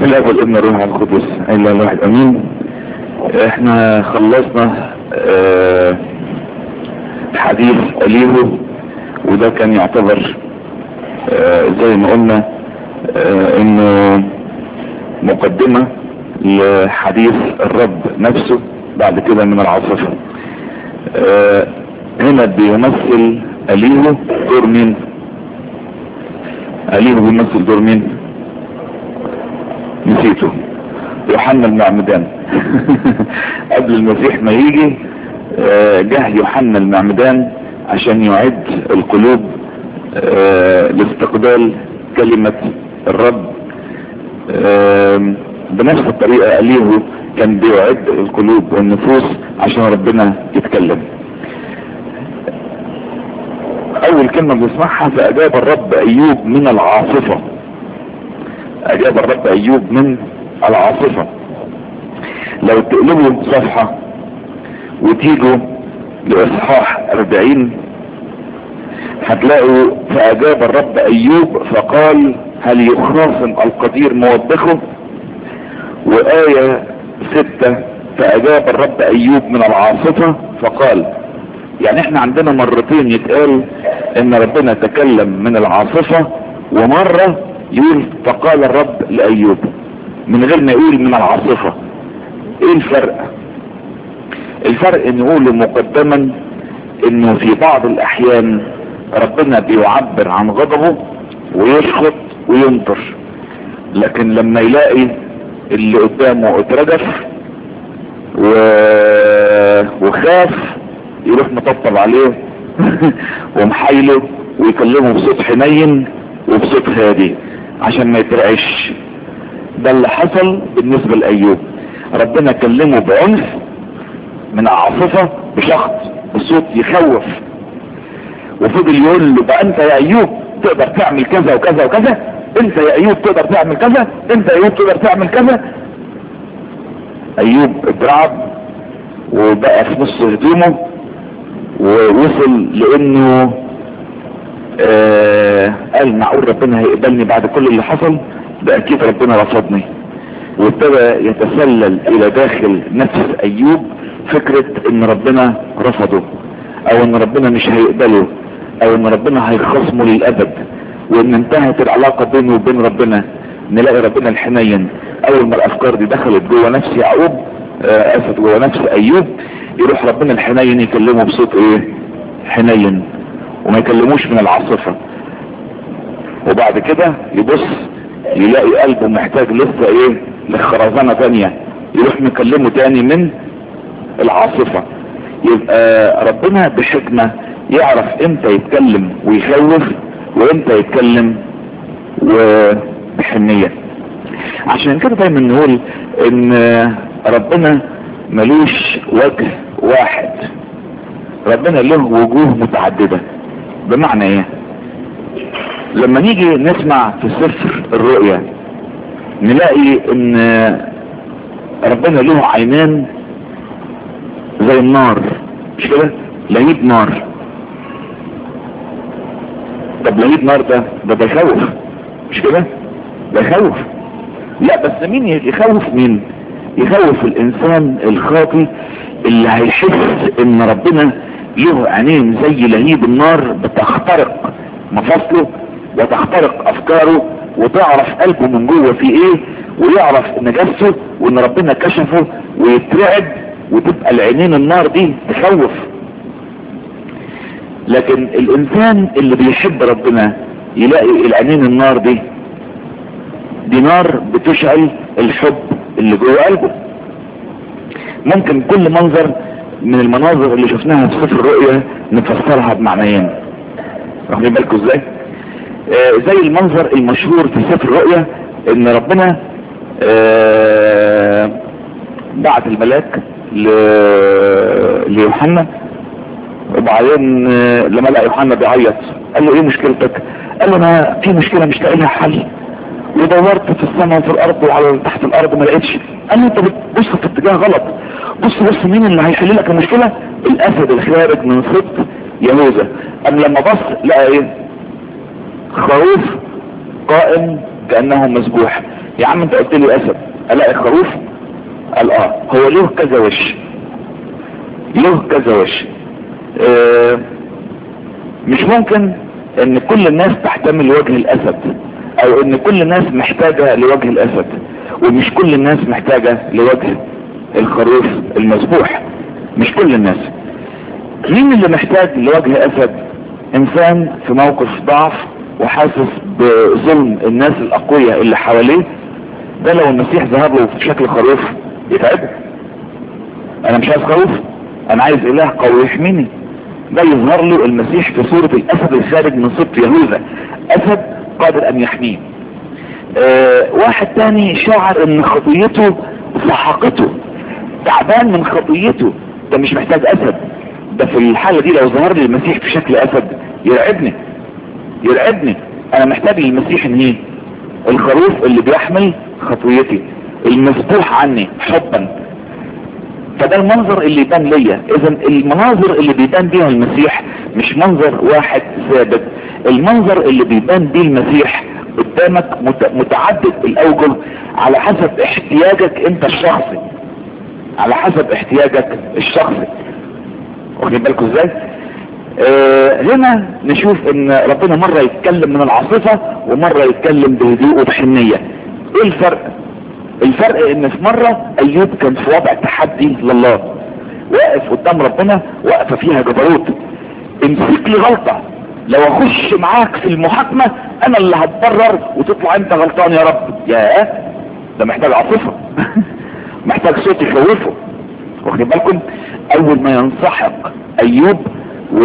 الاب والابن الروح القدس الا الواحد امين احنا خلصنا اه حديث اليهو وده كان يعتبر اه زي ما قلنا اه انه مقدمة لحديث الرب نفسه بعد كده من العاصفة هنا بيمثل اليهو دور مين اليهو بيمثل دور مين نسيته يوحنا المعمدان قبل المسيح ما يجي جه يوحنا المعمدان عشان يعد القلوب لاستقبال كلمة الرب بنفس الطريقة اليهو كان بيعد القلوب والنفوس عشان ربنا يتكلم اول كلمة بنسمعها فاجاب الرب ايوب من العاصفة اجاب الرب ايوب من العاصفة لو تقلبوا صفحة وتيجوا لاصحاح اربعين هتلاقوا فاجاب الرب ايوب فقال هل يخاصم القدير موبخه وآية ستة فأجاب الرب أيوب من العاصفة فقال يعني احنا عندنا مرتين يتقال ان ربنا تكلم من العاصفة ومرة يقول فقال الرب لأيوب من غير ما يقول من العاصفة ايه الفرق الفرق ان يقول مقدما انه في بعض الاحيان ربنا بيعبر عن غضبه ويسخط وينطر لكن لما يلاقي اللي قدامه اترجف و... وخاف يروح مطبطب عليه ومحايله ويكلمه بصوت حنين وبصوت هادي عشان ما يترعش ده اللي حصل بالنسبة لأيوب ربنا كلمه بعنف من عاصفة بشخط بصوت يخوف وفضل يقول له بقى انت يا ايوب تقدر تعمل كذا وكذا وكذا انت يا ايوب تقدر تعمل كذا انت يا ايوب تقدر تعمل كذا ايوب اترعب وبقى في نص هدومه ووصل لانه آه قال معقول ربنا هيقبلني بعد كل اللي حصل ده اكيد ربنا رفضني وابتدى يتسلل الى داخل نفس ايوب فكرة ان ربنا رفضه او ان ربنا مش هيقبله او ان ربنا هيخصمه للابد وان انتهت العلاقة بينه وبين ربنا نلاقي ربنا الحنين اول ما الافكار دي دخلت جوه نفس يعقوب آه اسف جوه نفس ايوب يروح ربنا الحنين يكلمه بصوت ايه حنين وما يكلموش من العاصفة وبعد كده يبص يلاقي قلبه محتاج لسه ايه لخرزانة تانية يروح مكلمه تاني من العاصفة يبقى ربنا بحكمة يعرف امتى يتكلم ويخوف وامتى يتكلم وبحنية عشان كده دايما نقول ان ربنا ملوش وجه واحد ربنا له وجوه متعددة بمعنى ايه لما نيجي نسمع في سفر الرؤيا نلاقي ان ربنا له عينان زي النار مش كده لهيب نار طب لهيب نار ده ده ده يخوف مش كده ده يخوف لا بس مين يخوف مين يخوف الانسان الخاطي اللي هيحس ان ربنا له عينين زي لهيب النار بتخترق مفاصله وتخترق افكاره وتعرف قلبه من جوه في ايه ويعرف نجاسته وان ربنا كشفه ويترعب وتبقى العينين النار دي تخوف لكن الانسان اللي بيحب ربنا يلاقي العينين النار دي دي نار بتشعل الحب اللي جوه قلبه ممكن كل منظر من المناظر اللي شفناها في سفر الرؤيا نفسرها بمعنيين واخدين بالكم ازاي آه زي المنظر المشهور في سفر الرؤيا ان ربنا آه بعت الملاك ليوحنا وبعدين آه لما لقى يوحنا بيعيط قال له ايه مشكلتك قال له انا في مشكلة مش لاقي لها حل ودورت في السماء وفي الارض وعلى تحت الارض ما لقيتش قال له انت بتبص في اتجاه غلط بص بص مين اللي هيحل لك المشكلة الاسد الخارج من صد يهوذا ام لما بص لقى ايه خروف قائم كأنه مذبوح يا عم انت قلت لي اسد الاقي خروف قال اه هو له كذا وش له كذا وش اه مش ممكن ان كل الناس تحتمل وجه الاسد او ان كل الناس محتاجة لوجه الاسد ومش كل الناس محتاجة لوجه الخروف المذبوح مش كل الناس مين اللي محتاج لوجه اسد انسان في موقف ضعف وحاسس بظلم الناس الاقوياء اللي حواليه ده لو المسيح ظهر له في شكل خروف يتعبه انا مش عايز خروف انا عايز اله قوي يحميني ده يظهر له المسيح في صورة الاسد الخارج من سبط يهوذا اسد قادر ان يحميه اه واحد تاني شعر ان خطيته سحقته تعبان من خطيته ده مش محتاج اسد ده في الحالة دي لو ظهر لي المسيح في شكل اسد يرعبني يرعبني انا محتاج للمسيح ان ايه الخروف اللي بيحمل خطويتي المسبوح عني حبا فده المنظر اللي يبان ليا اذا المناظر اللي بيبان بيها المسيح مش منظر واحد ثابت المنظر اللي بيبان بيه المسيح قدامك متعدد الاوجه على حسب احتياجك انت الشخصي على حسب احتياجك الشخصي واخدين بالكم ازاي اه هنا نشوف ان ربنا مرة يتكلم من العاصفة ومرة يتكلم بهدوء وبحنية ايه الفرق الفرق ان في مرة ايوب كان في وضع تحدي لله واقف قدام ربنا واقفة فيها جبروت امسك لي غلطة لو اخش معاك في المحاكمة انا اللي هتبرر وتطلع انت غلطان يا رب يا ده محتاج عاصفة محتاج صوت يخوفه واخدين بالكم اول ما ينسحق ايوب و...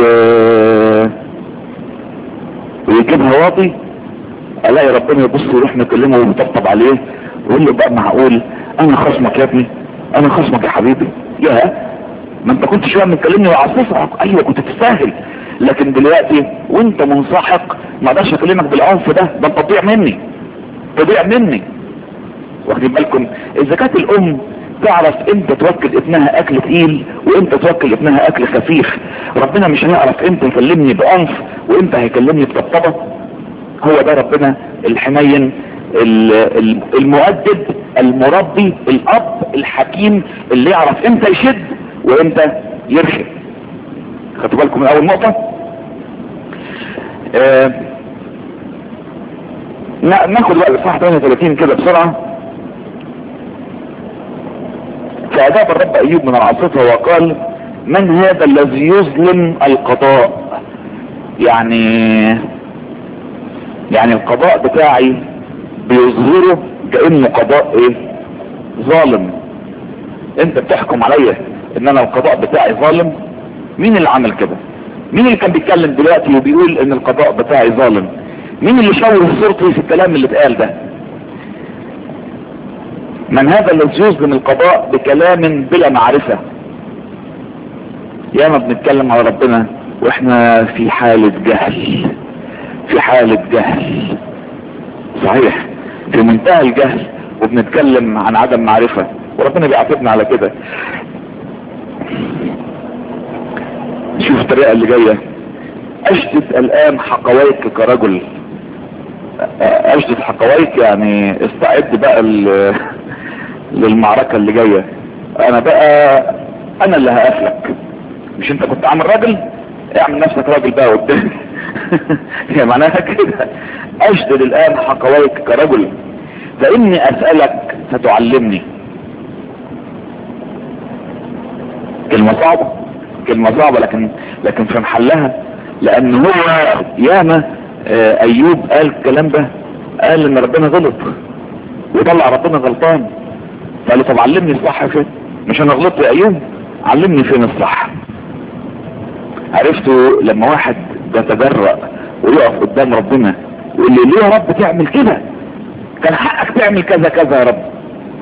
ويجيبها واطي الاقي ربنا يبص يروح مكلمه ويطبطب عليه ويقول له بقى معقول انا خصمك يا ابني انا خصمك يا حبيبي يا ما انت كنت شويه مكلمني وعصفك ايوه كنت تستاهل لكن دلوقتي وانت منسحق ما اقدرش اكلمك بالعنف ده ده انت تضيع مني تضيع مني واخدين بالكم اذا كانت الام تعرف امتى توكل ابنها اكل تقيل وامتى توكل ابنها اكل خفيف ربنا مش هيعرف امتى يكلمني بعنف وامتى هيكلمني بطبطبه هو ده ربنا الحنين المؤدب المربي الاب الحكيم اللي يعرف امتى يشد وامتى يرخي خدتوا بالكم من اول نقطة آه ناخد بقى الصح 38 كده بسرعة فأجاب الرب أيوب من العاصفة وقال من هذا الذي يظلم القضاء يعني يعني القضاء بتاعي بيظهره كأنه قضاء ايه ظالم انت بتحكم عليا ان انا القضاء بتاعي ظالم مين اللي عمل كده مين اللي كان بيتكلم دلوقتي وبيقول ان القضاء بتاعي ظالم مين اللي شوه صورتي في الكلام اللي اتقال ده من هذا الذي يظلم القضاء بكلام بلا معرفة ياما بنتكلم على ربنا واحنا في حالة جهل في حالة جهل صحيح في منتهى الجهل وبنتكلم عن عدم معرفة وربنا بيعاتبنا على كده شوف الطريقة اللي جاية اشدد الان حقويك كرجل اشدد حقويك يعني استعد بقى للمعركة اللي جاية انا بقى انا اللي هقفلك مش انت كنت عامل راجل اعمل نفسك راجل بقى قدامي هي معناها كده اشدد الان حقويك كرجل فاني اسألك فتعلمني كلمة صعبة كلمة صعبة لكن لكن في محلها لان هو ياما آه ايوب قال الكلام ده قال ان ربنا غلط وطلع ربنا غلطان فقال له طب علمني الصح فين مش انا غلطت يا ايوب علمني فين الصح عرفتوا لما واحد بيتجرأ ويقف قدام ربنا ويقول لي ليه يا رب تعمل كده كان حقك تعمل كذا كذا يا رب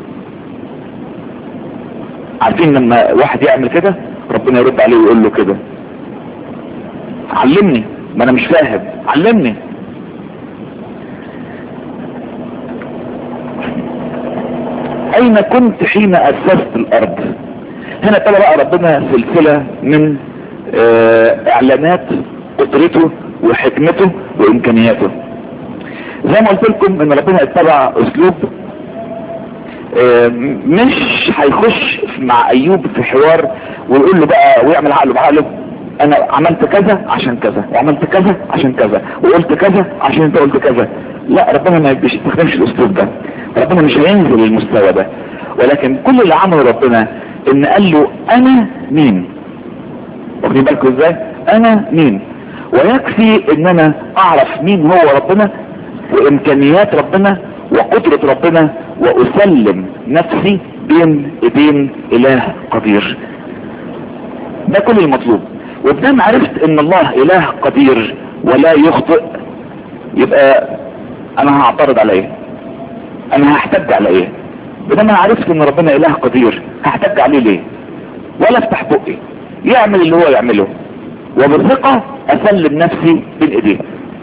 عارفين لما واحد يعمل كده ربنا يرد عليه ويقول له كده علمني ما انا مش فاهم علمني اين كنت حين اسست الارض هنا ابتدى بقى ربنا سلسلة من اه اعلانات قدرته وحكمته وامكانياته زي ما قلت لكم ان ربنا اتبع اسلوب آه، مش هيخش مع ايوب في حوار ويقول له بقى ويعمل عقله بعقله انا عملت كذا عشان كذا وعملت كذا عشان كذا وقلت كذا عشان انت قلت كذا لا ربنا ما بيستخدمش الاسلوب ده ربنا مش هينزل للمستوى ده ولكن كل اللي عمله ربنا ان قال له انا مين واخدين بالكم ازاي انا مين ويكفي ان انا اعرف مين هو ربنا وامكانيات ربنا وقدرة ربنا واسلم نفسي بين ايدين اله قدير ده كل المطلوب وبدام عرفت ان الله اله قدير ولا يخطئ يبقى انا هعترض على ايه انا هحتج على ايه بدام انا عرفت ان ربنا اله قدير هحتج عليه ليه ولا افتح بقي يعمل اللي هو يعمله وبالثقة اسلم نفسي بين ايديه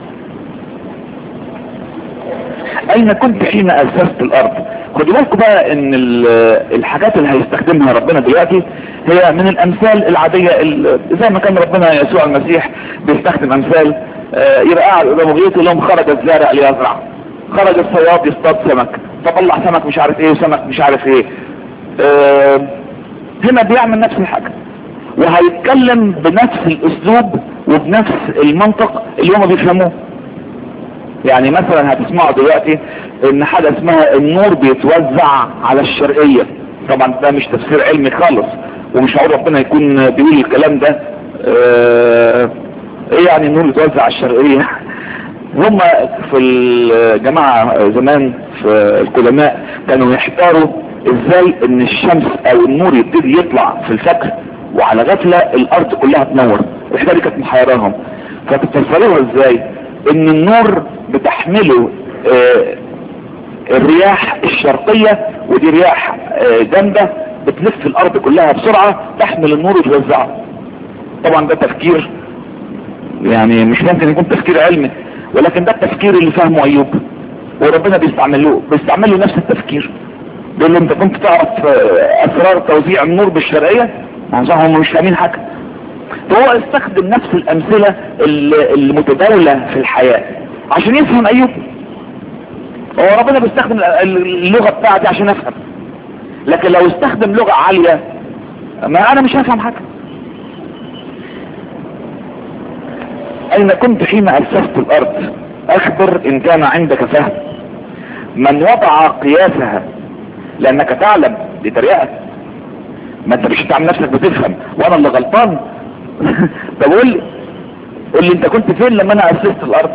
اين كنت حين اسست الارض خدوا بالكم بقى ان الحاجات اللي هيستخدمها ربنا دلوقتي هي من الامثال العادية زي ما كان ربنا يسوع المسيح بيستخدم امثال يبقى قاعد قدامه غيط لهم خرج الزارع ليزرع خرج الصياد يصطاد سمك فطلع سمك مش عارف ايه وسمك مش عارف ايه هنا بيعمل نفس الحاجة وهيتكلم بنفس الاسلوب وبنفس المنطق اللي هم بيفهموه يعني مثلا هتسمعوا دلوقتي ان حاجة اسمها النور بيتوزع على الشرقية طبعا ده مش تفسير علمي خالص ومش هقول ربنا يكون بيقول الكلام ده اه ايه يعني النور بيتوزع على الشرقية هم في الجماعة زمان في القدماء كانوا يحتاروا ازاي ان الشمس او النور يبتدي يطلع في الفجر وعلى غفلة الارض كلها تنور الحاجة دي كانت محيراهم فتفسروها ازاي ان النور بتحمله آه الرياح الشرقية ودي رياح آه جامدة بتلف الارض كلها بسرعة تحمل النور وتوزعه طبعا ده تفكير يعني مش ممكن يكون تفكير علمي ولكن ده التفكير اللي فهمه ايوب وربنا بيستعمله بيستعمله نفس التفكير بيقول له انت كنت تعرف آه اسرار توزيع النور بالشرقية ما هم مش فاهمين حاجة فهو استخدم نفس الامثلة المتداولة في الحياة عشان يفهم ايوب هو ربنا بيستخدم اللغة بتاعتي عشان افهم لكن لو استخدم لغة عالية ما انا مش هفهم حاجة اين كنت حين اسست الارض اخبر ان كان عندك فهم من وضع قياسها لانك تعلم دي طريقة ما انت مش تعمل نفسك بتفهم وانا اللي غلطان طب قول لي قول لي انت كنت فين لما انا اسست الارض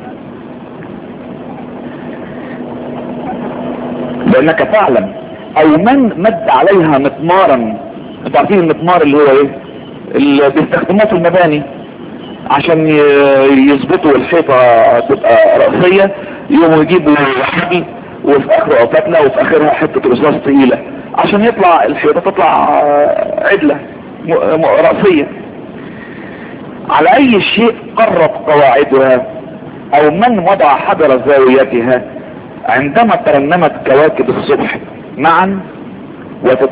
لانك تعلم او من مد عليها مطمارا انتوا عارفين المطمار اللي هو ايه اللي بيستخدموه في المباني عشان يظبطوا الحيطة تبقى رأسية يقوموا يجيبوا حبل وفي اخره او فتلة وفي اخرها حتة رصاص تقيلة عشان يطلع الحيطة تطلع عدلة رأسية على اي شيء قرب قواعدها او من وضع حجر زاويتها عندما ترنمت كواكب الصبح معا وتت...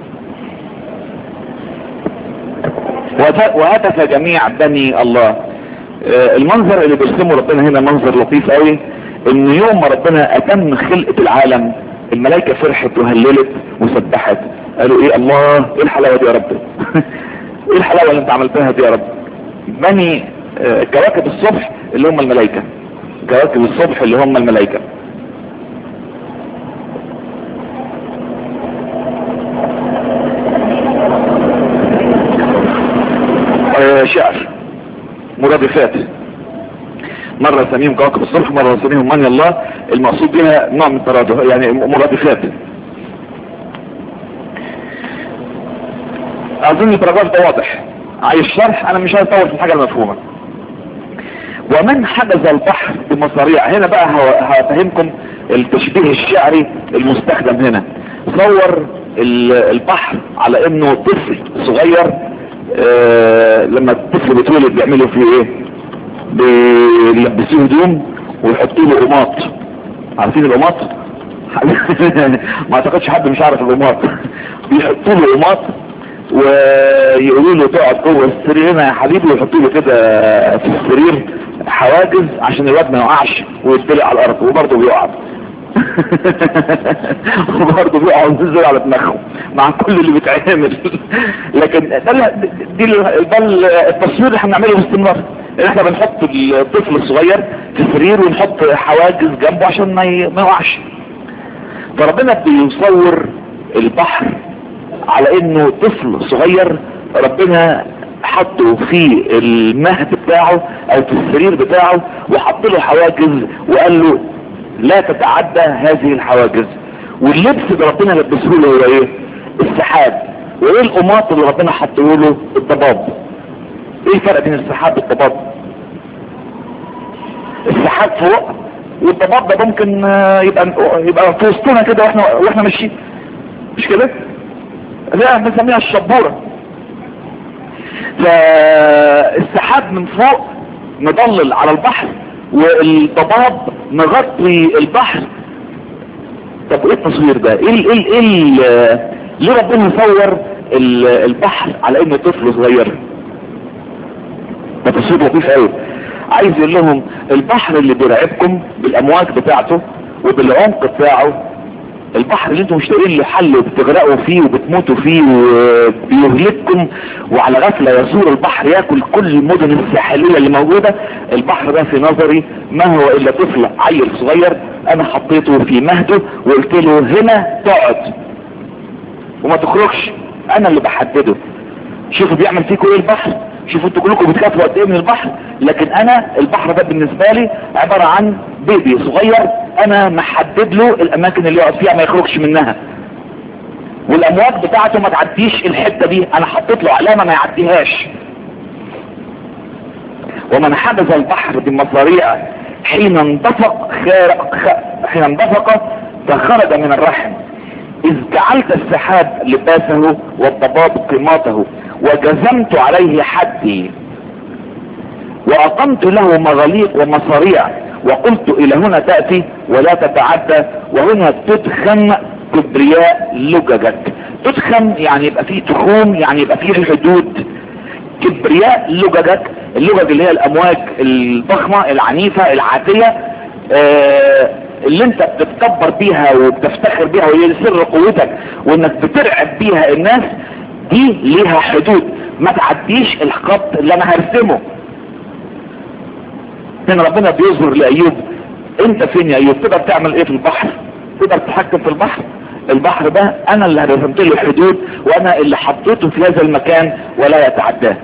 وهتف جميع بني الله آه المنظر اللي بيرسمه ربنا هنا منظر لطيف قوي ان يوم ما ربنا اتم خلقة العالم الملائكة فرحت وهللت وسبحت قالوا ايه الله ايه الحلاوة دي يا رب ايه الحلاوة اللي انت عملتها دي يا رب بني آه كواكب الصبح اللي هم الملائكة كواكب الصبح اللي هم الملائكة آه شعر مرادفات مرة سميهم كواكب الصبح مرة سميهم من الله المقصود بها نوع من الترادف يعني مرادفات اظن البراجراف ده واضح عايز شرح انا مش هطول في الحاجة المفهومة ومن حجز البحر بمصاريع هنا بقى هفهمكم التشبيه الشعري المستخدم هنا صور البحر على انه طفل صغير آه لما الطفل بيتولد بيعملوا فيه ايه بيلبسوه هدوم ويحطوا له قماط عارفين القماط ما اعتقدش حد مش عارف القماط بيحطوا له قماط ويقولوا له تقعد جوه السرير هنا يا حبيبي ويحطوا له كده في السرير حواجز عشان الواد ما يقعش ويتبلع على الارض وبرضه بيقع وبرضه بيقعوا ينزلوا على دماغهم مع كل اللي بيتعمل لكن ده ال- دي ال- ده ال- التصوير اللي احنا بنعمله باستمرار ان احنا بنحط الطفل الصغير في سرير ونحط حواجز جنبه عشان ما ي- ما يقعش فربنا بيصور البحر على انه طفل صغير ربنا حطه في المهد بتاعه او في السرير بتاعه وحط له حواجز وقال له لا تتعدى هذه الحواجز واللبس اللي ربنا لبسه له هو ايه السحاب وايه القماط اللي ربنا حطه له الضباب ايه الفرق بين السحاب والضباب السحاب فوق والضباب ده ممكن آه، يبقى يبقى في وسطنا كده واحنا واحنا ماشيين مش كده لا بنسميها الشبوره فالسحاب من فوق مضلل على البحر والضباب مغطي البحر طب ايه التصوير ده ايه ال ايه ال ايه ال ليه ربنا صور ال- البحر على انه طفل صغير ده تصوير لطيف قوي عايز يقول لهم البحر اللي بيرعبكم بالامواج بتاعته وبالعمق بتاعه البحر اللي انتم مشتاقين لحل وبتغرقوا فيه وبتموتوا فيه وبيهلككم وعلى غفله يزور البحر ياكل كل المدن الساحليه اللي موجوده البحر ده في نظري ما هو الا طفل عيل صغير انا حطيته في مهده وقلت له هنا تقعد وما تخرجش انا اللي بحدده شوفوا بيعمل فيكم ايه البحر شوفوا انتوا كلكم بتخافوا قد ايه من البحر لكن انا البحر ده بالنسبه لي عباره عن بيبي صغير انا محدد له الاماكن اللي يقعد فيها ما يخرجش منها والامواج بتاعته ما تعديش الحته دي انا حطيت له علامه ما يعديهاش ومن حدث البحر بمصاريع حين انطفق خارق خ... حين انطفق فخرج من الرحم إذ جعلت السحاب لباسه والضباب قيماته وجزمت عليه حدي وأقمت له مغاليق ومصاريع وقلت إلى هنا تأتي ولا تتعدى وهنا تدخن كبرياء لججك تدخن يعني يبقى فيه تخوم يعني يبقى فيه حدود كبرياء لججك اللجج اللي هي الأمواج الضخمة العنيفة العاتية آه اللي انت بتتكبر بيها وبتفتخر بيها وهي سر قوتك وانك بترعب بيها الناس دي ليها حدود ما تعديش الخط اللي انا هرسمه هنا ربنا بيظهر لايوب انت فين يا ايوب تقدر تعمل ايه في البحر تقدر تتحكم في البحر البحر ده انا اللي رسمت له الحدود وانا اللي حطيته في هذا المكان ولا يتعداه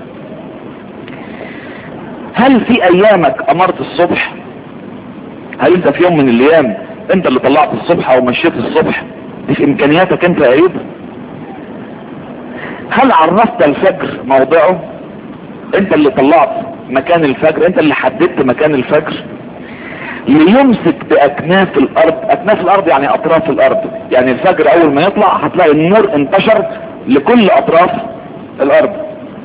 هل في ايامك امرت الصبح هل انت في يوم من الايام انت اللي طلعت الصبح او مشيت الصبح دي في امكانياتك انت يا ايوب هل عرفت الفجر موضعه انت اللي طلعت مكان الفجر انت اللي حددت مكان الفجر ليمسك باكناف الارض اكناف الارض يعني اطراف الارض يعني الفجر اول ما يطلع هتلاقي النور انتشر لكل اطراف الارض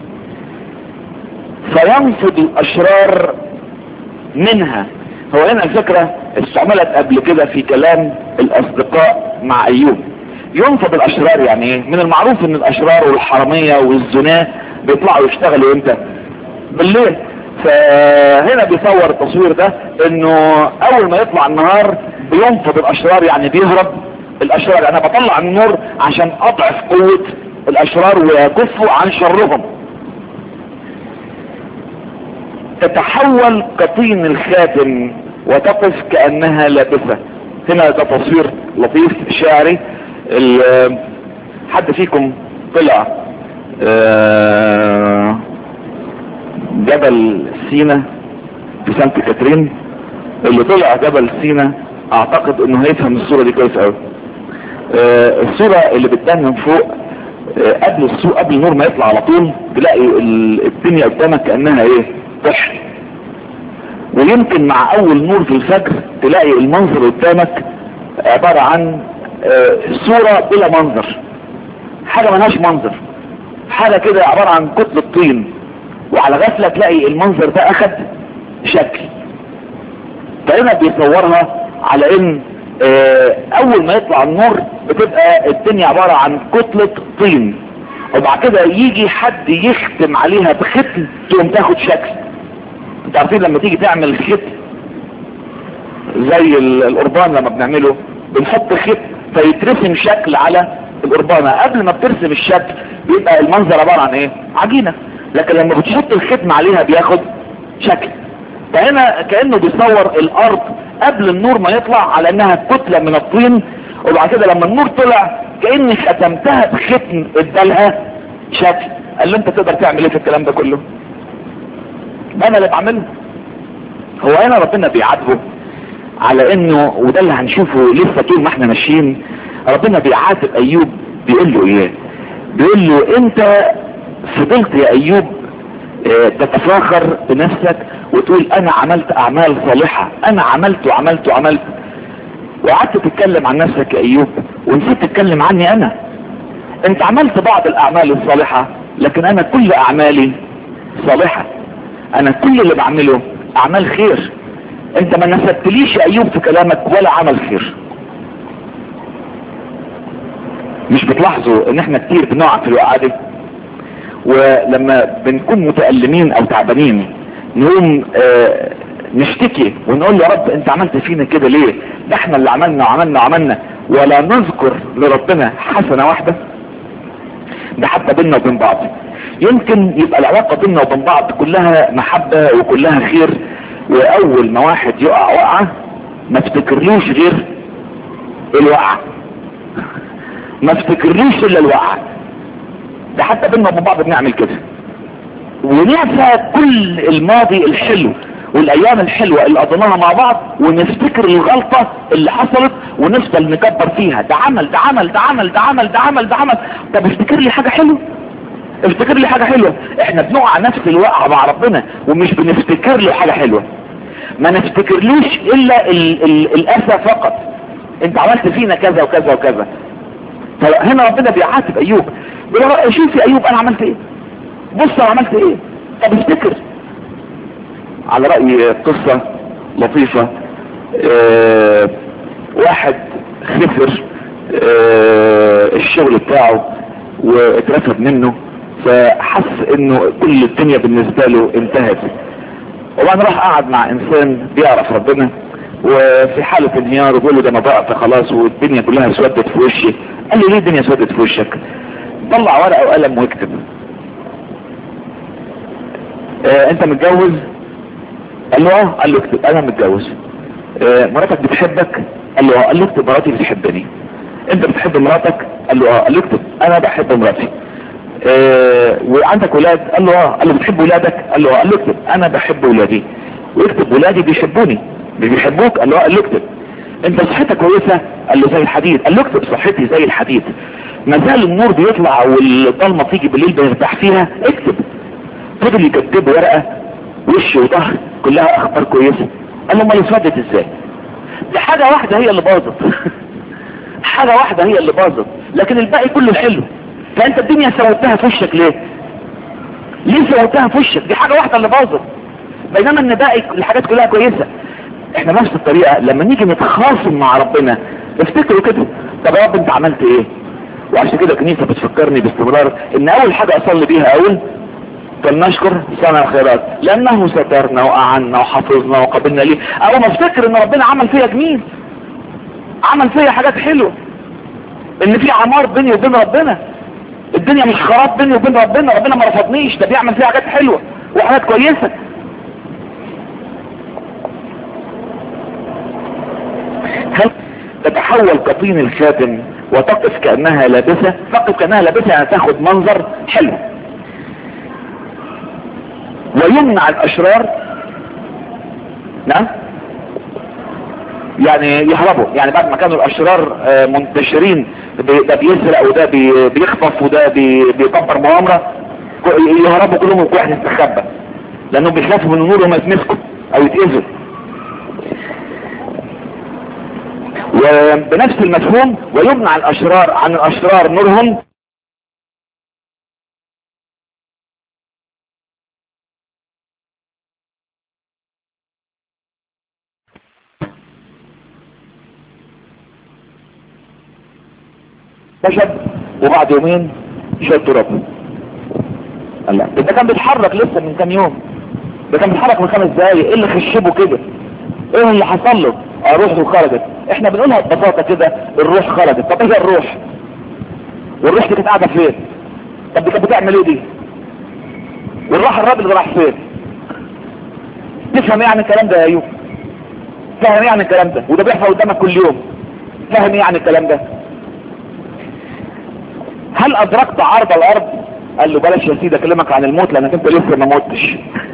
فينفض الاشرار منها هو هنا الفكرة استعملت قبل كده في كلام الاصدقاء مع ايوب ينفض الاشرار يعني ايه من المعروف ان الاشرار والحرامية والزناة بيطلعوا يشتغلوا امتى بالليل فهنا بيصور التصوير ده انه اول ما يطلع النهار بينفض الاشرار يعني بيهرب الاشرار انا بطلع النور عشان اضعف قوة الاشرار ويكفوا عن شرهم تتحول كطين الخاتم وتقف كأنها لابسة هنا ده تصوير لطيف شعري ال- حد فيكم طلع آه، جبل سينا في سانت كاترين اللي طلع جبل سينا اعتقد انه هيفهم الصورة دي كويس قوي آه، الصورة اللي بتبان من فوق آه، قبل السوق قبل النور ما يطلع على طول تلاقي ال- الدنيا قدامك كأنها ايه بحر ويمكن مع اول نور في الفجر تلاقي المنظر قدامك عبارة عن آه، صورة بلا منظر حاجة ملهاش منظر حاجة كده عبارة عن كتلة طين وعلى غفلة تلاقي المنظر ده اخد شكل فهنا بيصورها على ان آه، اول ما يطلع النور بتبقى الدنيا عبارة عن كتلة طين وبعد كده يجي حد يختم عليها بختم تقوم تاخد شكل انت عارفين لما تيجي تعمل ختم زي ال- القربان لما بنعمله بنحط خيط فيترسم شكل على القربانة قبل ما بترسم الشكل بيبقى المنظر عبارة عن ايه عجينة لكن لما بتحط الختم عليها بياخد شكل فهنا كأنه بيصور الارض قبل النور ما يطلع على انها كتلة من الطين وبعد كده لما النور طلع كأني ختمتها بختم ادالها شكل قال له انت تقدر تعمل ايه في الكلام ده كله ما انا اللي بعمله هو هنا ربنا بيعاتبه على انه وده اللي هنشوفه لسه طول ما احنا ماشيين ربنا بيعاتب ايوب بيقول له ايه بيقول له انت فضلت يا ايوب اه تتفاخر بنفسك وتقول انا عملت اعمال صالحة انا عملت وعملت وعملت وقعدت تتكلم عن نفسك يا ايوب ونسيت تتكلم عني انا انت عملت بعض الاعمال الصالحة لكن انا كل اعمالي صالحة انا كل اللي بعمله اعمال خير انت ما نسبتليش يا ايوب في كلامك ولا عمل خير مش بتلاحظوا ان احنا كتير بنقع في الوقعة دي ولما بنكون متألمين او تعبانين نقوم اه نشتكي ونقول يا رب انت عملت فينا كده ليه ده احنا اللي عملنا وعملنا وعملنا ولا نذكر لربنا حسنة واحدة ده حتى بيننا وبين بعض يمكن يبقى العلاقة بيننا وبين بعض كلها محبة وكلها خير واول ما واحد يقع وقعة ما افتكرلوش غير الوقعة ما افتكرلوش الا الوقعة ده حتى بيننا وبين بعض بنعمل كده وننسى كل الماضي الحلو والايام الحلوة اللي قضيناها مع بعض ونفتكر الغلطة اللي حصلت ونفضل نكبر فيها ده عمل ده عمل ده عمل ده عمل ده عمل ده عمل طب افتكر لي حاجة حلوة افتكر لي حاجة حلوة احنا بنقع نفس الوقعة مع ربنا ومش بنفتكر له حاجة حلوة ما نفتكرلوش الا ال ال الاسى فقط انت عملت فينا كذا وكذا وكذا فهنا ربنا بيعاتب ايوب بيقول شوف يا ايوب انا عملت ايه بص انا عملت ايه طب افتكر على رأي قصة لطيفة اه واحد خسر اه الشغل بتاعه واترفد منه فحس انه كل الدنيا بالنسبة له انتهت وبعدين راح قعد مع انسان بيعرف ربنا وفي حالة انهيار وبيقول له ده انا ضعت خلاص والدنيا كلها اسودت في وشي قال له ليه الدنيا اسودت في وشك طلع ورقة وقلم واكتب اه انت متجوز قال له اه قال له اكتب انا متجوز اه مراتك بتحبك قال له اه قال له اكتب مراتي بتحبني انت بتحب مراتك قال له اه قال له اكتب انا بحب مراتي اه وعندك ولاد قال له اه قال له بتحب ولادك قال له اه قال له اكتب انا بحب ولادي واكتب ولادي بيحبوني مش بيحبوك قال له اه قال له اكتب انت صحتك كويسه قال له زي الحديد قال له اكتب صحتي زي الحديد ما زال النور بيطلع والضلمه تيجي بالليل بيرتاح فيها اكتب فضل يكتب ورقه وش وظهر كلها اخبار كويسه قال له امال اسودت ازاي دي حاجه واحده هي اللي باظت حاجه واحده هي اللي باظت لكن الباقي كله حلو فانت الدنيا سوتها في وشك ليه ليه سوتها في وشك دي حاجه واحده اللي باظت بينما ان باقي الحاجات كلها كويسه احنا نفس الطريقه لما نيجي نتخاصم مع ربنا افتكروا كده طب يا رب انت عملت ايه وعشان كده الكنيسه بتفكرني باستمرار ان اول حاجه اصلي بيها اول فلنشكر صنع الخيرات لانه سترنا واعنا وحفظنا وقبلنا ليه او ما افتكر ان ربنا عمل فيا جميل عمل فيا حاجات حلوة ان في عمار بيني وبين ربنا الدنيا مش خراب بيني وبين ربنا ربنا ما رفضنيش ده بيعمل فيها حاجات حلوة وحاجات كويسة هل تتحول كطين الخاتم وتقف كأنها لابسة تقف كأنها لابسة يعني تاخد منظر حلو ويمنع الاشرار نعم يعني يهربوا يعني بعد ما كانوا الاشرار منتشرين ده بيسرق وده بيخطف وده بيكبر مؤامرة يهربوا كلهم وكل واحد يستخبى لانهم بيخافوا من النور وما يتمسكوا او يتأذوا وبنفس المفهوم ويمنع الاشرار عن الاشرار نورهم خشب وبعد يومين شوية تراب لا ده كان بيتحرك لسه من كام يوم ده كان بيتحرك من خمس دقايق ايه اللي خشبه كده ايه اللي حصل له روحه خرجت احنا بنقولها ببساطة كده الروح خرجت طب ايه هي الروح والروح دي كانت قاعدة فين طب دي كانت بتعمل ايه دي والراح الراجل ده راح فين تفهم يعني الكلام ده يا ايوب فاهم يعني الكلام ده وده بيحصل قدامك كل يوم فاهم يعني الكلام ده هل ادركت عرض الارض قال له بلاش يا سيدي اكلمك عن الموت لانك انت لسه ما متش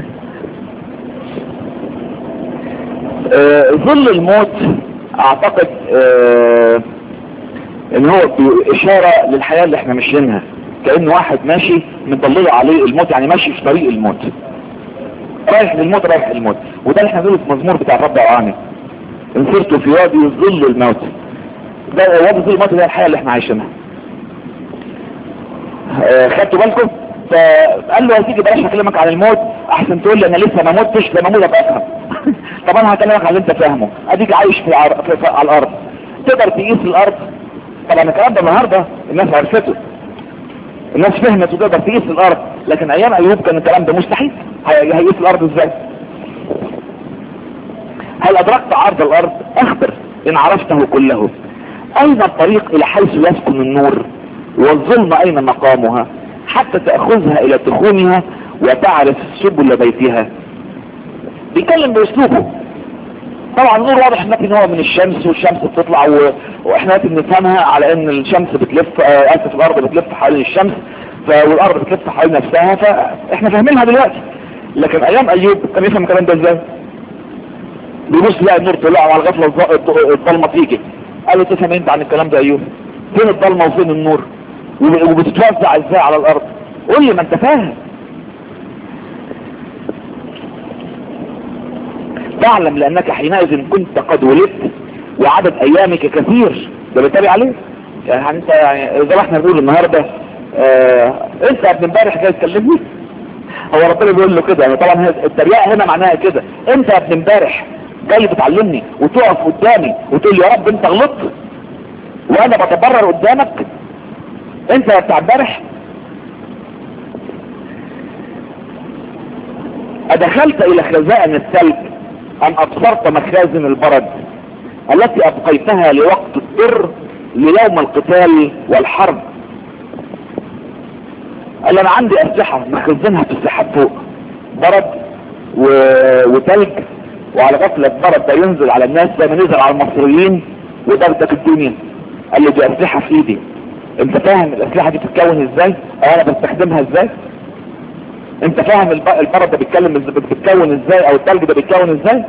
آه ظل الموت اعتقد آه ان هو اشارة للحياة اللي احنا ماشيينها كأن واحد ماشي مضلله عليه الموت يعني ماشي في طريق الموت رايح للموت رايح للموت وده اللي احنا بنقوله في المزمور بتاع الرب العالمين ان سرت في وادي ظل الموت ده وادي ظل الموت ده الحياة اللي احنا عايشينها آه خدتوا بالكم فقال له يا سيدي بلاش هكلمك عن الموت احسن تقول لي انا لسه ما متش لما اموت ابقى افهم طب انا هكلمك عن اللي انت فاهمه اديك عايش في, العر... في... في... على الارض تقدر تقيس الارض طبعا الكلام ده النهارده الناس عرفته الناس فهمت وتقدر تقيس الارض لكن ايام ايوب كان الكلام ده مستحيل هيقيس الارض ازاي هل ادركت عرض الارض اخبر ان عرفته كله اين الطريق الى حيث يسكن النور والظلم اين مقامها حتى تأخذها الى تخونها وتعرف سبل بيتها بيتكلم باسلوبه طبعا النور واضح ان هو من الشمس والشمس بتطلع و... واحنا لازم نفهمها على ان الشمس بتلف اسف الارض بتلف حوالين الشمس ف... والارض بتلف حوالين نفسها فاحنا فاهمينها دلوقتي لكن ايام ايوب كان يفهم الكلام ده ازاي بيبص يلاقي النور طلع على الغفله الضلمه تيجي قال له تفهم انت عن الكلام ده ايوب فين الضلمه وفين النور وبتتوزع ازاي على الارض قول لي ما انت فاهم تعلم لانك حينئذ كنت قد ولدت وعدد ايامك كثير ده بيتابع عليه يعني انت يعني زي ما احنا بنقول النهارده اه انت ابن امبارح جاي تكلمني هو ربنا بيقول له كده يعني طبعا التريقه هنا معناها كده انت يا ابن امبارح جاي بتعلمني وتقف قدامي وتقول لي يا رب انت غلطت وانا بتبرر قدامك انت يا بتاع امبارح ادخلت الى خزائن الثلج ام ابصرت مخازن البرد التي ابقيتها لوقت الضر ليوم القتال والحرب قال انا عندي اسلحة مخزنها في السحاب فوق برد و... وتلج وعلى غفلة برد ده ينزل على الناس زي ما نزل على المصريين ودغدغ الدنيا قال لي دي اسلحة في ايدي انت فاهم الاسلحة دي بتتكون ازاي انا بستخدمها ازاي انت فاهم البرد ده بيتكلم بتتكون ازاي او التلج ده بيتكون ازاي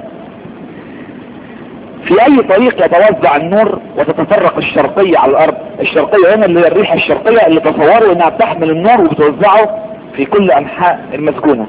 في اي طريق يتوزع النور وتتفرق الشرقية على الارض الشرقية هنا اللي هي الريحة الشرقية اللي تصوروا انها بتحمل النور وبتوزعه في كل انحاء المسكونة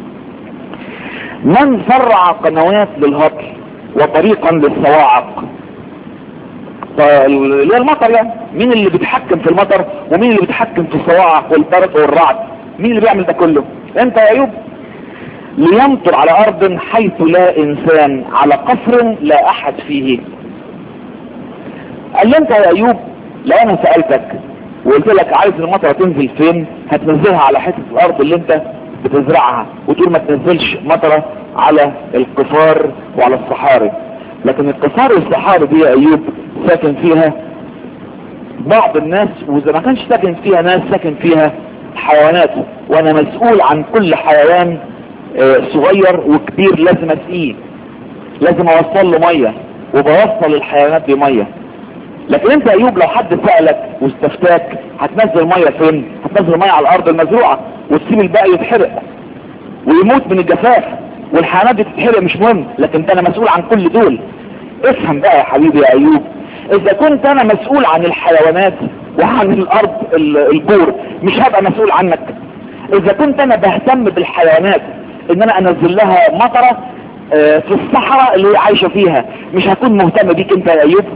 من فرع قنوات للهطل وطريقا للصواعق اللي هي المطر يعني مين اللي بيتحكم في المطر ومين اللي بيتحكم في الصواعق والبرد والرعد مين اللي بيعمل ده كله انت يا ايوب ليمطر على ارض حيث لا انسان على قصر لا احد فيه قال لي انت يا ايوب لو انا سألتك وقلت لك عايز المطرة تنزل فين هتنزلها على حتة الارض اللي انت بتزرعها وتقول ما تنزلش مطرة على القفار وعلى الصحاري لكن القفار والصحاري دي يا ايوب ساكن فيها بعض الناس واذا ما كانش ساكن فيها ناس ساكن فيها حيوانات وانا مسؤول عن كل حيوان اه صغير وكبير لازم اسقيه لازم اوصل له ميه وبوصل الحيوانات دي ميه لكن انت ايوب لو حد سألك واستفتاك هتنزل ميه فين هتنزل ميه على الارض المزروعة وتسيب الباقي يتحرق ويموت من الجفاف والحيوانات دي تتحرق مش مهم لكن ده انا مسؤول عن كل دول افهم بقى يا حبيبي يا ايوب اذا كنت انا مسؤول عن الحيوانات وعن الارض البور مش هبقى مسؤول عنك اذا كنت انا بهتم بالحيوانات ان انا انزل لها مطرة اه في الصحراء اللي هي عايشة فيها مش هكون مهتم بيك انت يا ايوب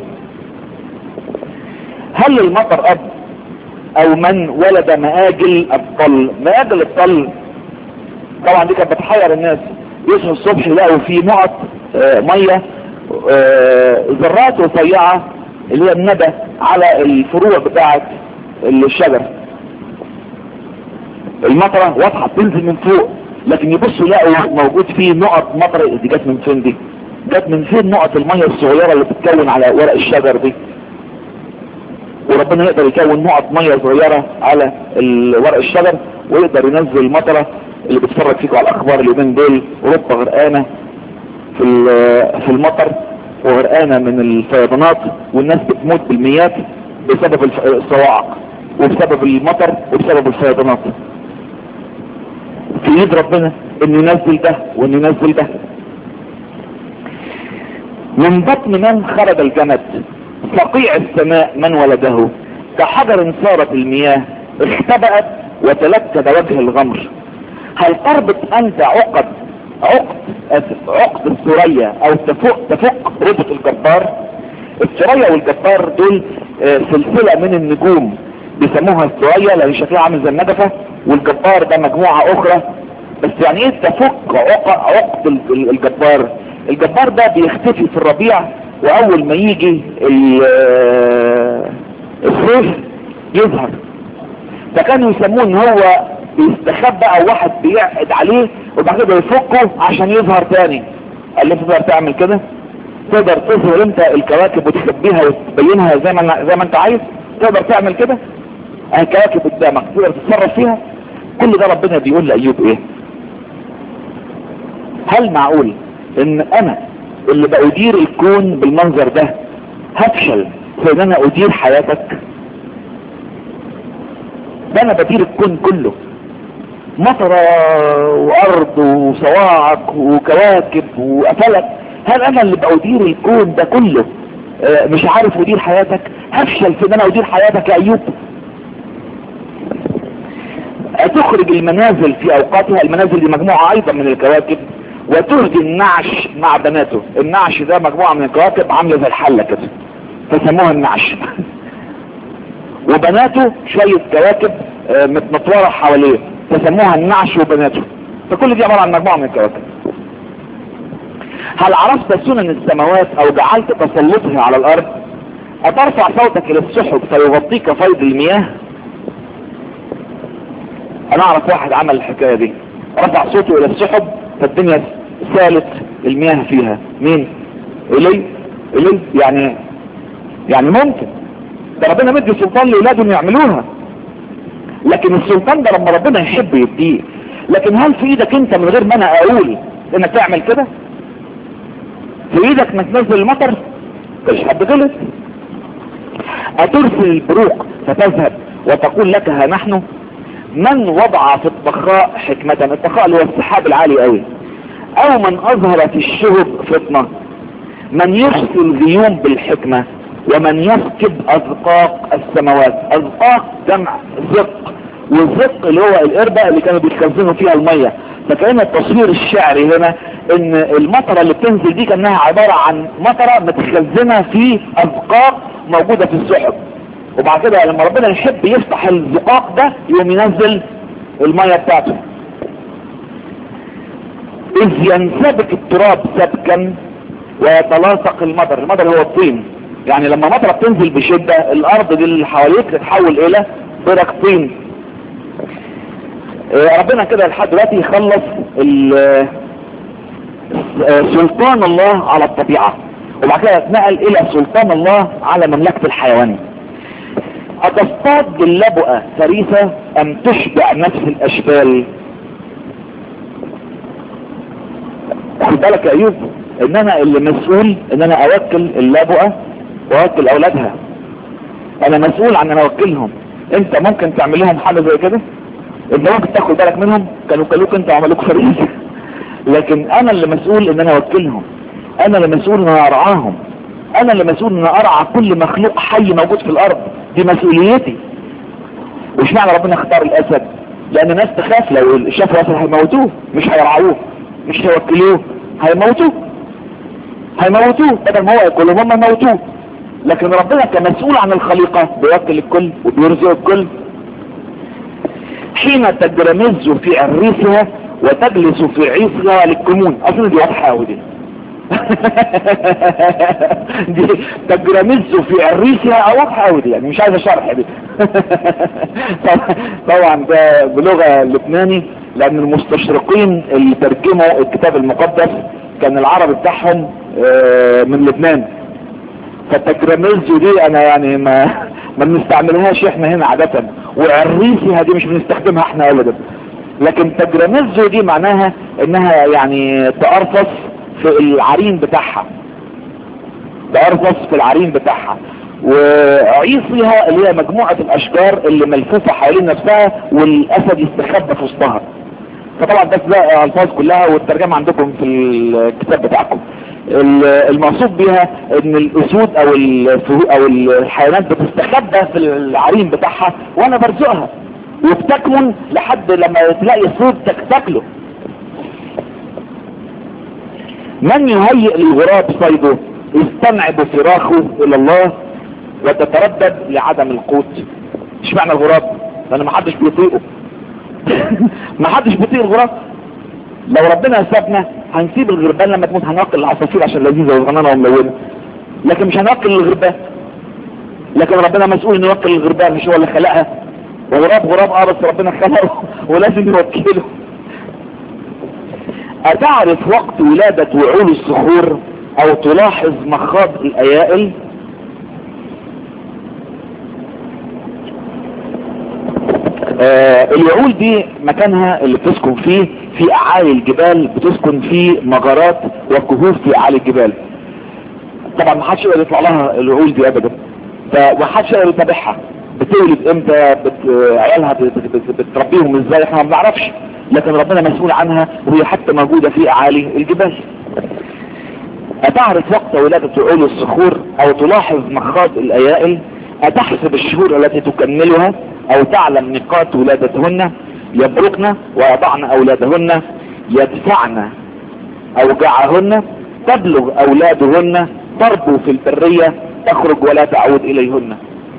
هل المطر اب او من ولد مآجل الطل مآجل الطل طبعا دي كانت بتحير الناس يصحوا الصبح يلاقوا في نقط اه مية اه ذرات رفيعة اللي هي الندى على الفروع بتاعة الشجر المطرة واضحة بتنزل من فوق لكن يبصوا يلاقوا موجود فيه نقط مطرة دي جت من فين دي جت من فين نقط المية الصغيرة اللي بتتكون على ورق الشجر دي وربنا يقدر يكون نقط مية صغيرة على ورق الشجر ويقدر ينزل المطرة اللي بتفرج فيكم على الاخبار اليومين دول اوروبا غرقانة في في المطر وغرقانة من الفيضانات والناس بتموت بالميات بسبب الصواعق وبسبب المطر وبسبب الفيضانات في ايد ربنا انه ينزل ده وانه ينزل ده من بطن من خرج الجمد صقيع السماء من ولده كحجر صارت المياه اختبأت وتلكد وجه الغمر هل تربط انت عقد عقد عقد الثريا او تفك تفك ربط الجبار الثريا والجبار دول سلسلة من النجوم بيسموها الثريا لان شكلها عامل زي النجفة والجبار ده مجموعة اخرى بس يعني ايه تفك عقد الجبار الجبار ده بيختفي في الربيع واول ما يجي الصيف يظهر فكانوا يسموه ان هو بيستخبى او واحد بيقعد عليه وبعد كده يفكه عشان يظهر تاني قال لي تقدر تعمل كده تقدر تظهر انت الكواكب وتخبيها وتبينها زي ما زي ما انت عايز تقدر تعمل كده الكواكب قدامك تقدر تتصرف فيها كل ده ربنا بيقول لايوب ايه هل معقول ان انا اللي بأدير الكون بالمنظر ده هفشل في ان انا ادير حياتك ده انا بدير الكون كله مطرة وارض وصواعق وكواكب وافلك هل انا اللي بأدير الكون ده كله آه مش عارف ادير حياتك هفشل في ان انا ادير حياتك يا ايوب تخرج المنازل في اوقاتها المنازل دي مجموعة ايضا من الكواكب وتهدي النعش مع بناته النعش ده مجموعة من الكواكب عاملة زي الحلة كده فسموها النعش وبناته شوية كواكب آه متنطورة حواليه فسموها النعش وبناته فكل دي عبارة عن مجموعة من الكواكب هل عرفت سنن السماوات او جعلت تسلطها على الارض اترفع صوتك الى السحب فيغطيك فيض المياه انا اعرف واحد عمل الحكاية دي رفع صوته الى السحب فالدنيا سالت المياه فيها مين الي الي يعني يعني ممكن ده ربنا مدي سلطان لاولاده ان يعملوها لكن السلطان ده لما ربنا يحب يديه لكن هل في ايدك انت من غير ما انا اقول انك تعمل كده في ايدك انك تنزل المطر مش حد غلط اترسل البروق فتذهب وتقول لك ها نحن من وضع في الطخاء حكمة الطخاء اللي هو السحاب العالي قوي او من اظهر في الشهب فطنة من يغسل غيوم بالحكمة ومن يسكب ازقاق السماوات ازقاق جمع زق والزق اللي هو القربة اللي كانوا بيتخزنوا فيها المية فكأن التصوير الشعري هنا ان المطرة اللي بتنزل دي كانها عبارة عن مطرة متخزنة في ازقاق موجودة في السحب وبعد كده لما ربنا يحب يفتح الزقاق ده يقوم ينزل المية بتاعته اذ ينسبك التراب سبكا ويتلاصق المطر المطر هو الطين يعني لما مطرة بتنزل بشدة الارض دي اللي حواليك تتحول الى برك طين ربنا كده لحد دلوقتي يخلص سلطان الله على الطبيعة وبعد كده اتنقل الى سلطان الله على مملكة الحيوان اتصطاد باللبؤة فريسة ام تشبع نفس الاشبال خد بالك يا ايوب ان انا اللي مسؤول ان انا اوكل اللبؤة واوكل اولادها انا مسؤول عن ان اوكلهم انت ممكن تعمل لهم حاجة زي كده انت ممكن تاخد بالك منهم كانوا كلوك انت وعملوك فريسة لكن انا اللي مسؤول ان انا اوكلهم انا اللي مسؤول ان انا ارعاهم انا اللي مسؤول ان انا ارعى كل مخلوق حي موجود في الارض دي مسؤوليتي وش معنى ربنا اختار الاسد لان الناس تخاف لو شافوا اسد هيموتوه مش هيرعوه مش هيوكلوه هيموتوه هيموتوه بدل ما هو ياكلهم هم يموتوه لكن ربنا كمسؤول عن الخليقة بيوكل الكل وبيرزق الكل حين تجرمز في عريسها وتجلس في عيسها للكمون اظن دي واضحة قوي دي دي تجرمز في عريسها او واضحة قوي دي يعني مش عايز شرح دي طبعا ده بلغة لبناني لان المستشرقين اللي ترجموا الكتاب المقدس كان العربي بتاعهم آه، من لبنان فالتجراميزيو دي انا يعني ما ما بنستعملهاش احنا هنا عادة وعريسي هذه مش بنستخدمها احنا ابدا لكن تجراميزيو دي معناها انها يعني تقرفص في العرين بتاعها تقرفص في العرين بتاعها وعيصيها اللي هي مجموعة الاشجار اللي ملفوفة حوالين نفسها والاسد يستخبى في وسطها فطبعا ده ده الفاظ كلها والترجمة عندكم في الكتاب بتاعكم ال- المقصود بيها ان الاسود او الفهو او الحيوانات بتستخبى في العرين بتاعها وانا برزقها وبتكمن لحد لما تلاقي الصوت تك- تاكله من يهيئ للغراب صيده يستنعب فراخه الى الله وتتردد لعدم القوت اشمعنى الغراب لان ما حدش بيطيقه ما حدش بيطيق الغراب لو ربنا سابنا هنسيب الغربان لما تموت هنوكل العصافير عشان لذيذه وصغننه وملونه لكن مش هنوكل الغربان لكن ربنا مسؤول انه يوكل الغربان مش هو اللي خلقها وغراب غراب اه بس ربنا خلقه ولازم يوكله أتعرف وقت ولادة وعول الصخور أو تلاحظ مخاض الأيائل آه الوعول دي مكانها اللي بتسكن فيه في أعالي الجبال بتسكن في مغارات وكهوف في أعالي الجبال طبعا ما حدش يقدر يطلع لها الوعول دي أبدا فما حدش يقدر يتابعها بتولد امتى بت... عيالها بت... بت... بتربيهم ازاي احنا ما بنعرفش لكن ربنا مسؤول عنها وهي حتى موجودة في اعالي الجبال اتعرف وقت ولادة عول الصخور او تلاحظ مخاض الايائل اتحسب الشهور التي تكملها او تعلم نقاط ولادتهن يبركن ويضعن اولادهن يدفعن اوجاعهن تبلغ اولادهن تربو في البرية تخرج ولا تعود اليهن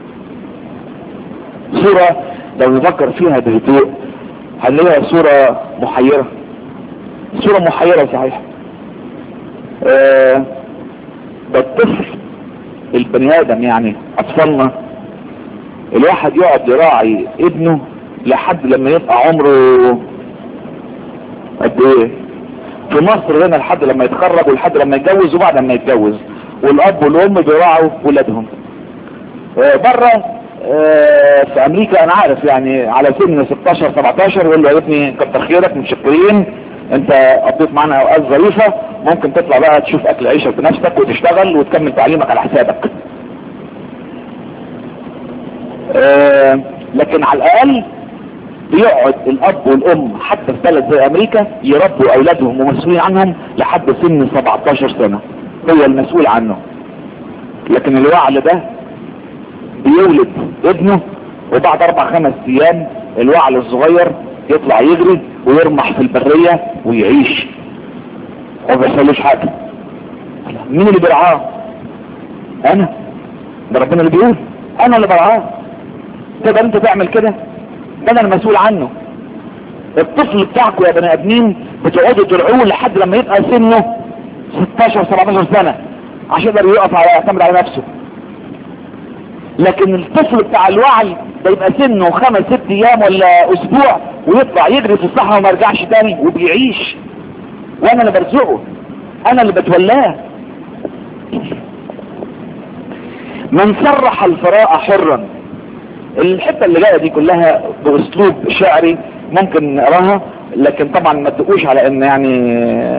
صورة لو نفكر فيها بهدوء هنلاقيها صورة محيرة صورة محيرة صحيح آه ده الطفل البني ادم يعني اطفالنا الواحد يقعد يراعي ابنه لحد لما يبقى عمره قد ايه في مصر هنا لحد لما يتخرج ولحد لما يتجوز وبعد ما يتجوز والاب والام بيراعوا ولادهم آه بره آه في امريكا انا عارف يعني على سن 16 17 يقول له يا ابني كتر خيرك متشكرين انت قضيت معانا اوقات ظريفه ممكن تطلع بقى تشوف اكل عيشك بنفسك وتشتغل وتكمل تعليمك على حسابك آه لكن على الاقل بيقعد الاب والام حتى في بلد زي امريكا يربوا اولادهم ومسؤولين عنهم لحد سن 17 سنه هو المسؤول عنه لكن الوعل ده بيولد ابنه وبعد اربع خمس ايام الوعل الصغير يطلع يجري ويرمح في البرية ويعيش وما بيحصلوش حاجة مين اللي بيرعاه انا ده ربنا اللي بيقول انا اللي برعاه تقدر انت تعمل كده ده انا المسؤول عنه الطفل بتاعكم يا بني ادمين بتقعدوا ترعوه لحد لما يبقى سنه 16 17 سنة عشان يقدر يقف على يعتمد على نفسه لكن الطفل بتاع الوعي ده يبقى سنه خمس ست ايام ولا اسبوع ويطلع يجري في الصحراء وما يرجعش تاني وبيعيش وانا اللي برزقه انا اللي بتولاه من صرح الفراء حرا الحتة اللي جاية دي كلها باسلوب شعري ممكن نقراها لكن طبعا ما تقوش على ان يعني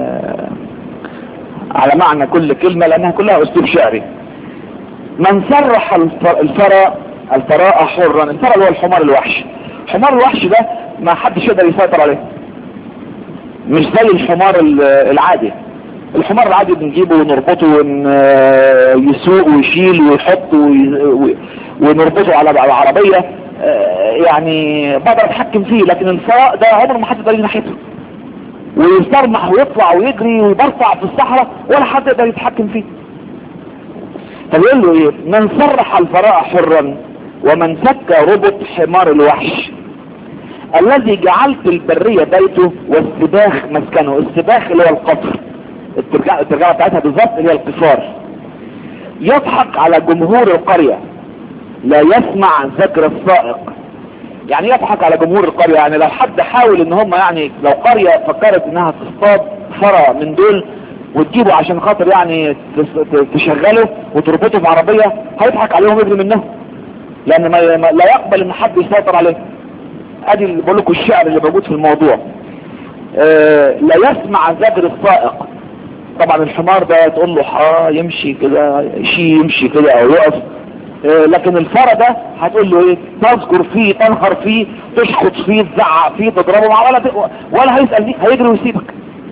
على معنى كل كلمة لانها كلها اسلوب شعري من صرح الفراء الفراء حرا الفراء اللي هو الحمار الوحش الحمار الوحش ده ما حدش يقدر يسيطر عليه مش زي الحمار العادي الحمار العادي بنجيبه ونربطه ويسوق ويشيل ويحط ونربطه على العربية يعني بقدر اتحكم فيه لكن الفراء ده عمره ما حد يقدر يجي ناحيته ويسترمح ويطلع ويجري ويبرطع في الصحراء ولا حد يقدر يتحكم فيه فبيقول له ايه من صرح الفراء حرا ومن فك ربط حمار الوحش الذي جعلت البرية بيته والسباخ مسكنه السباخ اللي هو القطر الترجمة بتاعتها بالظبط اللي هي القصار يضحك على جمهور القرية لا يسمع ذكر السائق يعني يضحك على جمهور القرية يعني لو حد حاول ان هم يعني لو قرية فكرت انها تصطاد فرع من دول وتجيبه عشان خاطر يعني تس- ت- تشغله وتربطه في عربية هيضحك عليهم ويجري منهم لان ما ما- لا يقبل ان حد يسيطر عليه ادي اللي بقول لكم الشعر اللي موجود في الموضوع آه لا يسمع زجر السائق طبعا الحمار ده تقول له حا يمشي كده شي يمشي كده او يقف آه لكن الفرع ده هتقول له ايه تذكر فيه تنهر فيه تشخط فيه تزعق فيه تضربه مع ولا ت- ولا هيسأل فيك هيجري ويسيبك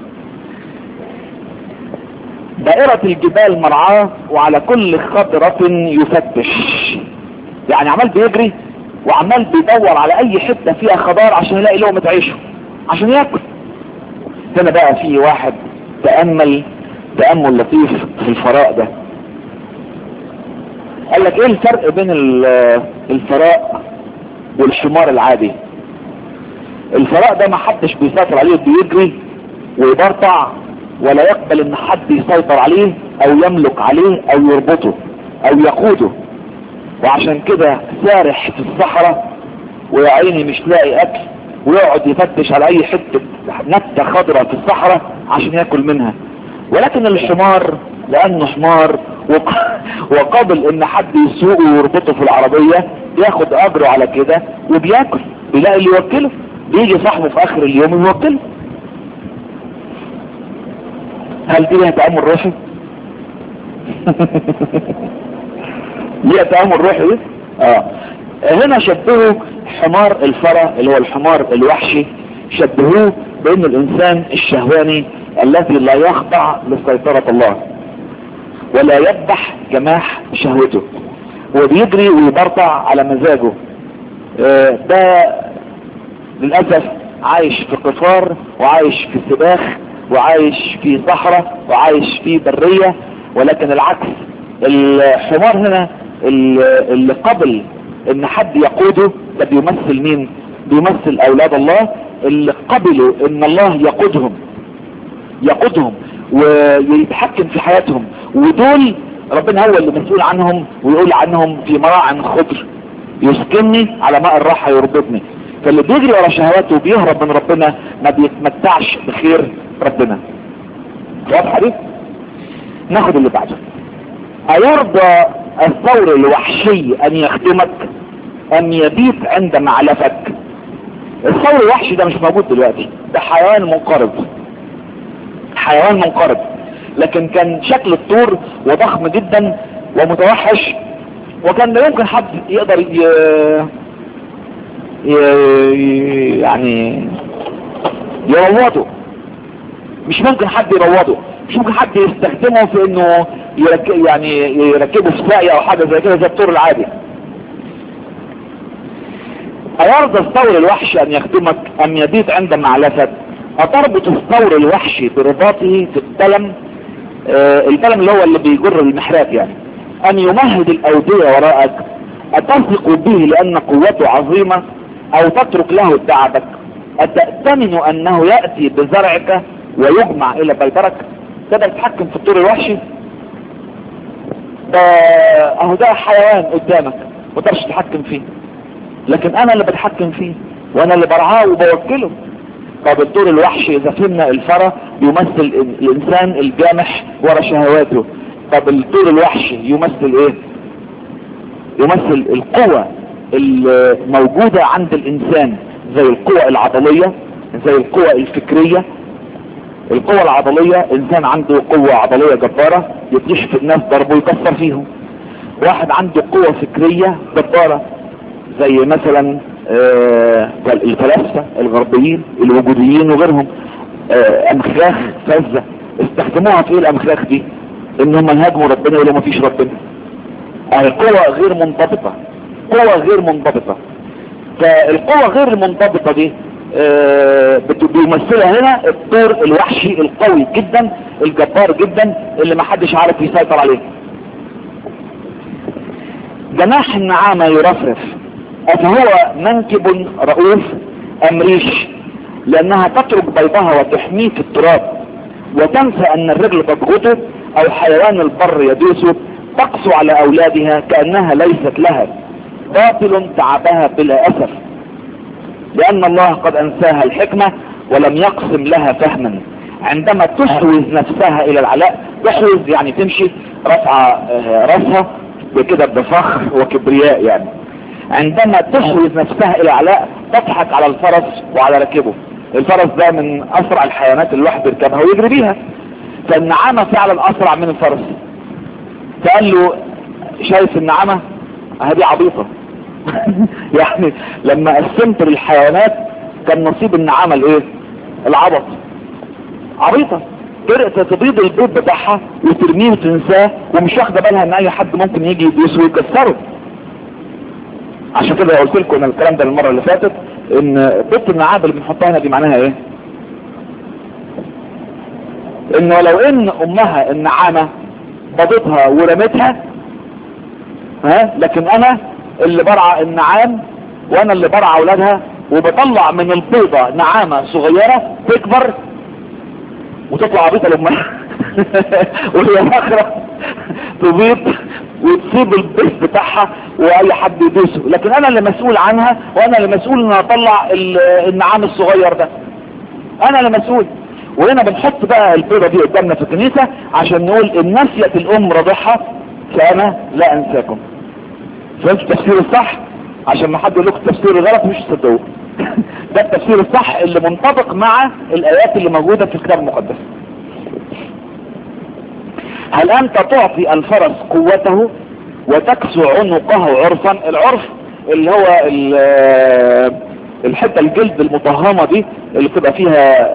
دائرة الجبال مرعاه وعلى كل خضرة يفتش يعني عمال بيجري وعمال بيدور على اي حتة فيها خضار عشان يلاقي لقمة عيشه عشان ياكل هنا بقى في واحد تأمل تأمل لطيف في الفراء ده قال لك ايه الفرق بين ال- الفراء والحمار العادي الفراء ده ما حدش بيسيطر عليه بيجري ويبرطع ولا يقبل ان حد يسيطر عليه او يملك عليه او يربطه او يقوده وعشان كده سارح في الصحراء ويا عيني مش لاقي اكل ويقعد يفتش على اي حتة نبتة خضراء في الصحراء عشان ياكل منها ولكن الحمار لانه حمار وق- وقابل ان حد يسوقه ويربطه في العربية بياخد اجره على كده وبياكل بيلاقي اللي يوكله بيجي صاحبه في اخر اليوم يوكله هل دي لها تأمل روحي؟ ليها تأمل روحي دي؟ اه هنا شبهوا حمار الفرا اللي هو الحمار الوحشي شبهوه بان الانسان الشهواني الذي لا يخضع لسيطرة الله ولا يذبح جماح شهوته هو بيجري ويبرطع على مزاجه آه، ده للأسف عايش في قفار وعايش في سباخ وعايش في صحراء وعايش في برية ولكن العكس الحمار هنا ال- اللي قبل ان حد يقوده ده بيمثل مين بيمثل اولاد الله اللي قبلوا ان الله يقودهم يقودهم ويتحكم في حياتهم ودول ربنا هو اللي مسؤول عنهم ويقول عنهم في مراع خضر يسكنني على ماء الراحة يربطني فاللي بيجري ورا شهواته وبيهرب من ربنا ما بيتمتعش بخير ربنا واضحة دي ناخد اللي بعده أيرضى الثور الوحشي أن يخدمك أم يبيت عند معلفك الثور الوحشي ده مش موجود دلوقتي ده حيوان منقرض حيوان منقرض لكن كان شكل الطور وضخم جدا ومتوحش وكان لا يمكن حد يقدر ي... ي... يعني يروضه مش ممكن حد يروضه مش ممكن حد يستخدمه في انه يرك... يعني يركبه في ساقية او حاجة زي كده زي الطور العادي أيرضى الثور الوحشي أن يخدمك أم يبيت عند معلفك أتربط الثور الوحشي برباطه في الدلم آه الدلم اللي هو اللي بيجر المحرات يعني أن يمهد الأودية وراءك أتثق به لأن قوته عظيمة أو تترك له تعبك أتأتمن أنه يأتي بزرعك ويجمع إلى بيبرك تقدر تتحكم في الطور الوحشي ده أهو ده حيوان قدامك ما تقدرش تتحكم فيه لكن انا اللي بتحكم فيه وانا اللي برعاه وبوكله طب الدور الوحشي اذا فهمنا الفرا يمثل الانسان الجامح ورا شهواته طب الدور الوحشي يمثل ايه يمثل القوة الموجودة عند الانسان زي القوة العضلية زي القوة الفكرية القوة العضلية انسان عنده قوة عضلية جبارة يكتشف الناس ضربه يكسر فيهم واحد عنده قوة فكرية جبارة زي مثلا آه الفلاسفة الغربيين الوجوديين وغيرهم آه امخلاخ فزة استخدموها في ايه الامخلاخ دي انهم يهاجموا ربنا يقولوا ما فيش ربنا يعني قوة غير منضبطة قوة غير منضبطة فالقوة غير المنضبطة دي آه بيمثلها هنا الطور الوحشي القوي جدا الجبار جدا اللي ما حدش عارف يسيطر عليه جناح النعامة يرفرف أفهو منكب رؤوف أم ريش لأنها تترك بيضها وتحميه في التراب وتنسى أن الرجل تضغطه أو حيوان البر يدوسه تقسو على أولادها كأنها ليست لها باطل تعبها بلا أسف لأن الله قد أنساها الحكمة ولم يقسم لها فهما عندما تحوز نفسها الى العلاء تحوز يعني تمشي رفع راسها بكده بفخر وكبرياء يعني عندما تحوز نفسها الى العلاء تضحك على الفرس وعلى راكبه الفرس ده من اسرع الحيوانات اللي الواحد بيركبها ويجري بيها فالنعامة فعلا اسرع من الفرس فقال له شايف النعامة هذه عبيطة يعني لما قسمت للحيوانات كان نصيب النعامة الايه العبط عبيطة تبيض البيض بتاعها وترميه وتنساه ومش واخده بالها ان اي حد ممكن يجي يدوسه ويكسره عشان كده قلت لكم الكلام ده المره اللي فاتت ان بيض النعامه اللي بنحطها هنا دي معناها ايه ان ولو ان امها النعامه بضتها ورمتها ها لكن انا اللي برعى النعام وانا اللي برعى اولادها وبطلع من البيضة نعامة صغيرة تكبر وتطلع عبيطة لامها وهي اخرى تبيض وتسيب البيض بتاعها واي حد يدوسه لكن انا اللي مسؤول عنها وانا اللي مسؤول ان اطلع النعام الصغير ده انا اللي مسؤول وهنا بنحط بقى البيضة دي قدامنا في الكنيسة عشان نقول ان نسيت الام رضعها فانا لا انساكم فهمت التفسير الصح عشان ما حد يقول لكم التفسير الغلط مش تصدقوه ده التفسير الصح اللي منطبق مع الايات اللي موجودة في الكتاب المقدس هل انت تعطي الفرس قوته وتكسو عنقه عرفا العرف اللي هو الحته الجلد المطهمه دي اللي بتبقى فيها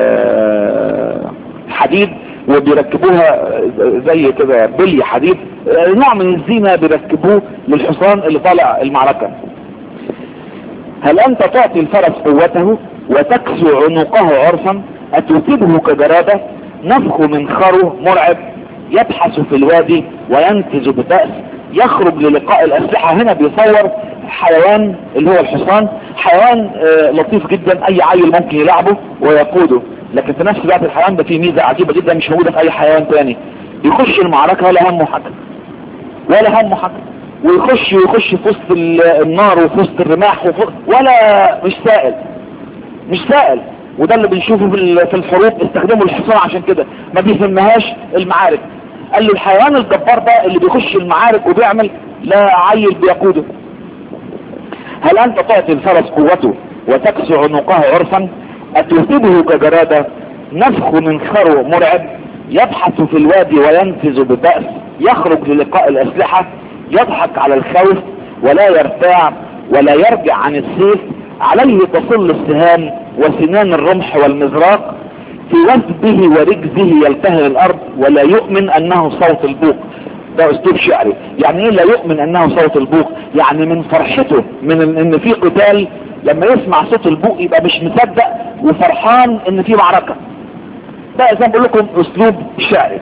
حديد وبيركبوها زي كده بلي حديد نوع من الزينة بيركبوه للحصان اللي طالع المعركة هل انت تعطي الفرس قوته وتكسو عنقه عرفا اتثبه كجرادة نفخ من خره مرعب يبحث في الوادي وينتج ببأس يخرج للقاء الاسلحة هنا بيصور حيوان اللي هو الحصان حيوان آه لطيف جدا اي عيل ممكن يلعبه ويقوده لكن في نفس الوقت الحيوان ده فيه ميزة عجيبة جدا مش موجودة في اي حيوان تاني يخش المعركة ولا همه حاجة ولا همه حاجة ويخش ويخش في وسط النار وفي وسط الرماح وفي ولا مش سائل مش سائل وده اللي بنشوفه في الحروب استخدموا الحصان عشان كده ما بيفهمهاش المعارك قال له الحيوان الجبار ده اللي بيخش المعارك وبيعمل لا عيل بيقوده هل انت تعطي الفرس قوته وتكسو عنقه عرفا اتثبه كجرادة نفخ من خرو مرعب يبحث في الوادي وينفذ ببأس يخرج للقاء الاسلحة يضحك على الخوف ولا يرتاع ولا يرجع عن السيف عليه تصل السهام وسنان الرمح والمزراق في وثبه ورجزه يلتهي الارض ولا يؤمن انه صوت البوق ده اسلوب شعري يعني ايه لا يؤمن انه صوت البوق يعني من فرحته من ان في قتال لما يسمع صوت البوق يبقى مش مصدق وفرحان ان في معركة ده زي ما بقول لكم اسلوب شعري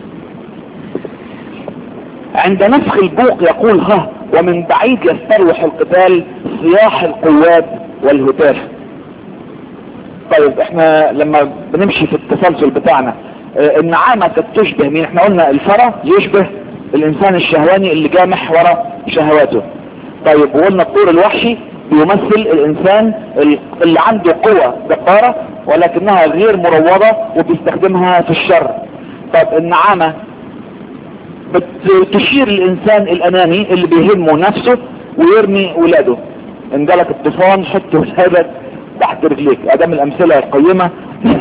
عند نفخ البوق يقول ها ومن بعيد يستروح القتال صياح القوات والهتاف طيب احنا لما بنمشي في التسلسل بتاعنا اه النعامة كانت تشبه مين احنا قلنا الفرا يشبه الانسان الشهواني اللي جامح ورا شهواته طيب وقلنا الطور الوحشي بيمثل الانسان اللي عنده قوة جبارة ولكنها غير مروضة وبيستخدمها في الشر طب النعامة بتشير الانسان الاناني اللي بيهمه نفسه ويرمي ولاده ان جالك الطوفان حط ولادك تحت رجليك ادام الامثله القيمه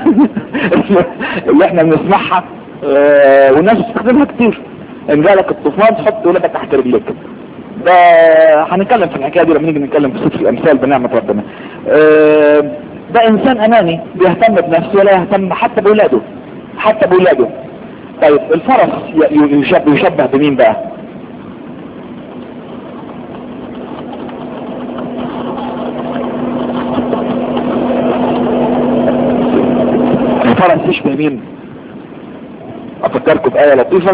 اللي احنا بنسمعها اه والناس بتستخدمها كتير ان جالك الطوفان حط ولادك تحت رجليك ده هنتكلم في الحكايه دي لما نيجي نتكلم في سفر الامثال بنعمه ربنا اه ده انسان اناني بيهتم بنفسه ولا يهتم حتى بولاده حتى بولاده طيب الفرس يشبه, يشبه بمين بقى الفرس يشبه مين افكركم بآية لطيفة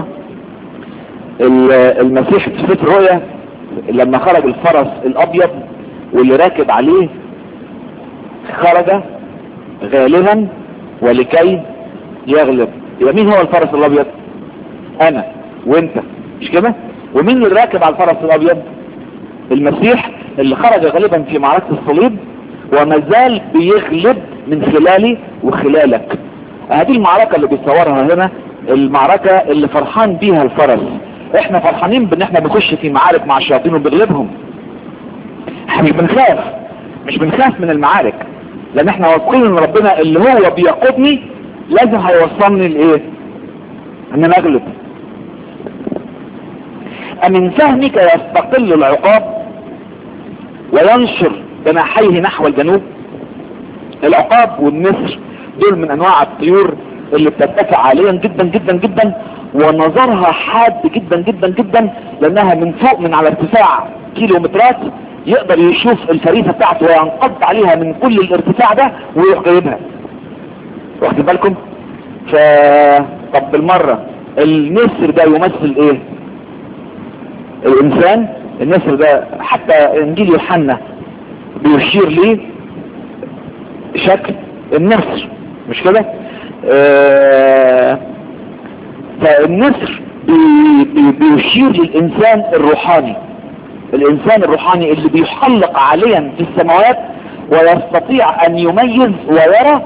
المسيح في سفر الرؤيا لما خرج الفرس الابيض واللي راكب عليه خرج غالبا ولكي يغلب يبقى مين هو الفرس الابيض انا وانت مش كده ومين اللي راكب على الفرس الابيض المسيح اللي خرج غالبا في معركة الصليب وما زال بيغلب من خلالي وخلالك هذه المعركة اللي بيصورها هنا المعركة اللي فرحان بيها الفرس احنا فرحانين بان احنا بنخش في معارك مع الشياطين وبنغلبهم احنا مش بنخاف مش بنخاف من المعارك لان احنا واثقين ان ربنا اللي هو بيقودني لازم هيوصلني لايه ان انا اغلب أمن فهمك يستقل العقاب وينشر جناحيه نحو الجنوب العقاب والنسر دول من انواع الطيور اللي بترتفع عاليا جدا جدا جدا ونظرها حاد جدا جدا جدا لانها من فوق من على ارتفاع كيلومترات يقدر يشوف الفريسة بتاعته وينقض عليها من كل الارتفاع ده ويروح جايبها واخد بالكم ف طب بالمرة النسر ده يمثل ايه الانسان النسر ده حتى انجيل يوحنا بيشير ليه شكل النسر مش كده آه فالنسر بي بي بيشير للانسان الروحاني الانسان الروحاني اللي بيحلق عاليا في السماوات ويستطيع ان يميز ويرى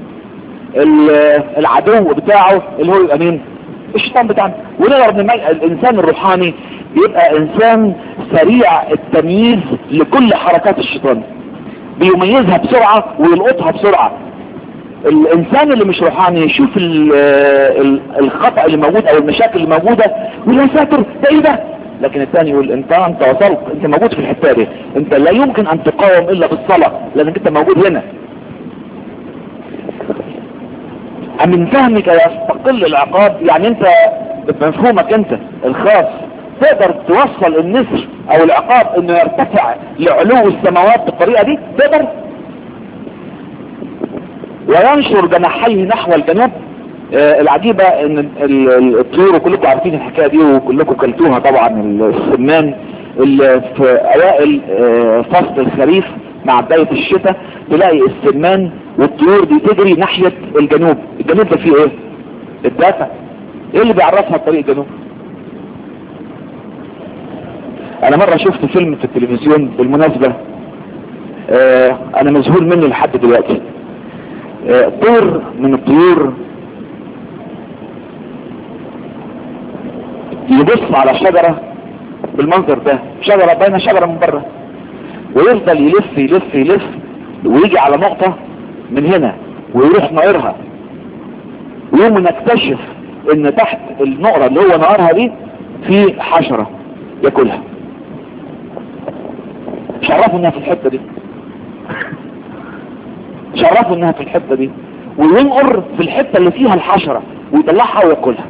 العدو بتاعه اللي هو يبقى مين الشيطان بتاعنا ونقدر نميز الانسان الروحاني بيبقى انسان سريع التمييز لكل حركات الشيطان بيميزها بسرعة ويلقطها بسرعة الانسان اللي مش روحاني يشوف الخطأ اللي موجود او المشاكل اللي موجودة يقول يا ساتر ده ايه ده لكن الثاني يقول انت انت وصلت انت موجود في الحته دي انت لا يمكن ان تقاوم الا بالصلاة لانك انت موجود هنا من فهمك يستقل العقاب يعني انت بمفهومك انت الخاص تقدر توصل النسر او العقاب انه يرتفع لعلو السماوات بالطريقة دي تقدر وينشر جناحيه نحو الجنوب آه العجيبة ان الطيور وكلكم عارفين الحكاية دي وكلكم كلتوها طبعا السمان اللي في اوائل آه فصل الخريف مع بداية الشتاء تلاقي السمان والطيور دي تجري ناحية الجنوب الجنوب ده فيه ايه الدافع ايه اللي بيعرفها طريق الجنوب انا مرة شفت فيلم في التلفزيون بالمناسبة آه انا مذهول منه لحد دلوقتي آه طير من الطيور يبص على شجرة بالمنظر ده شجرة باينة شجرة من بره ويفضل يلف يلف يلف ويجي على نقطة من هنا ويروح ناقرها ويوم نكتشف ان تحت النقرة اللي هو ناقرها دي في حشرة ياكلها مش عرفوا انها في الحتة دي مش عرفوا انها في الحتة دي وينقر في الحتة اللي فيها الحشرة ويطلعها وياكلها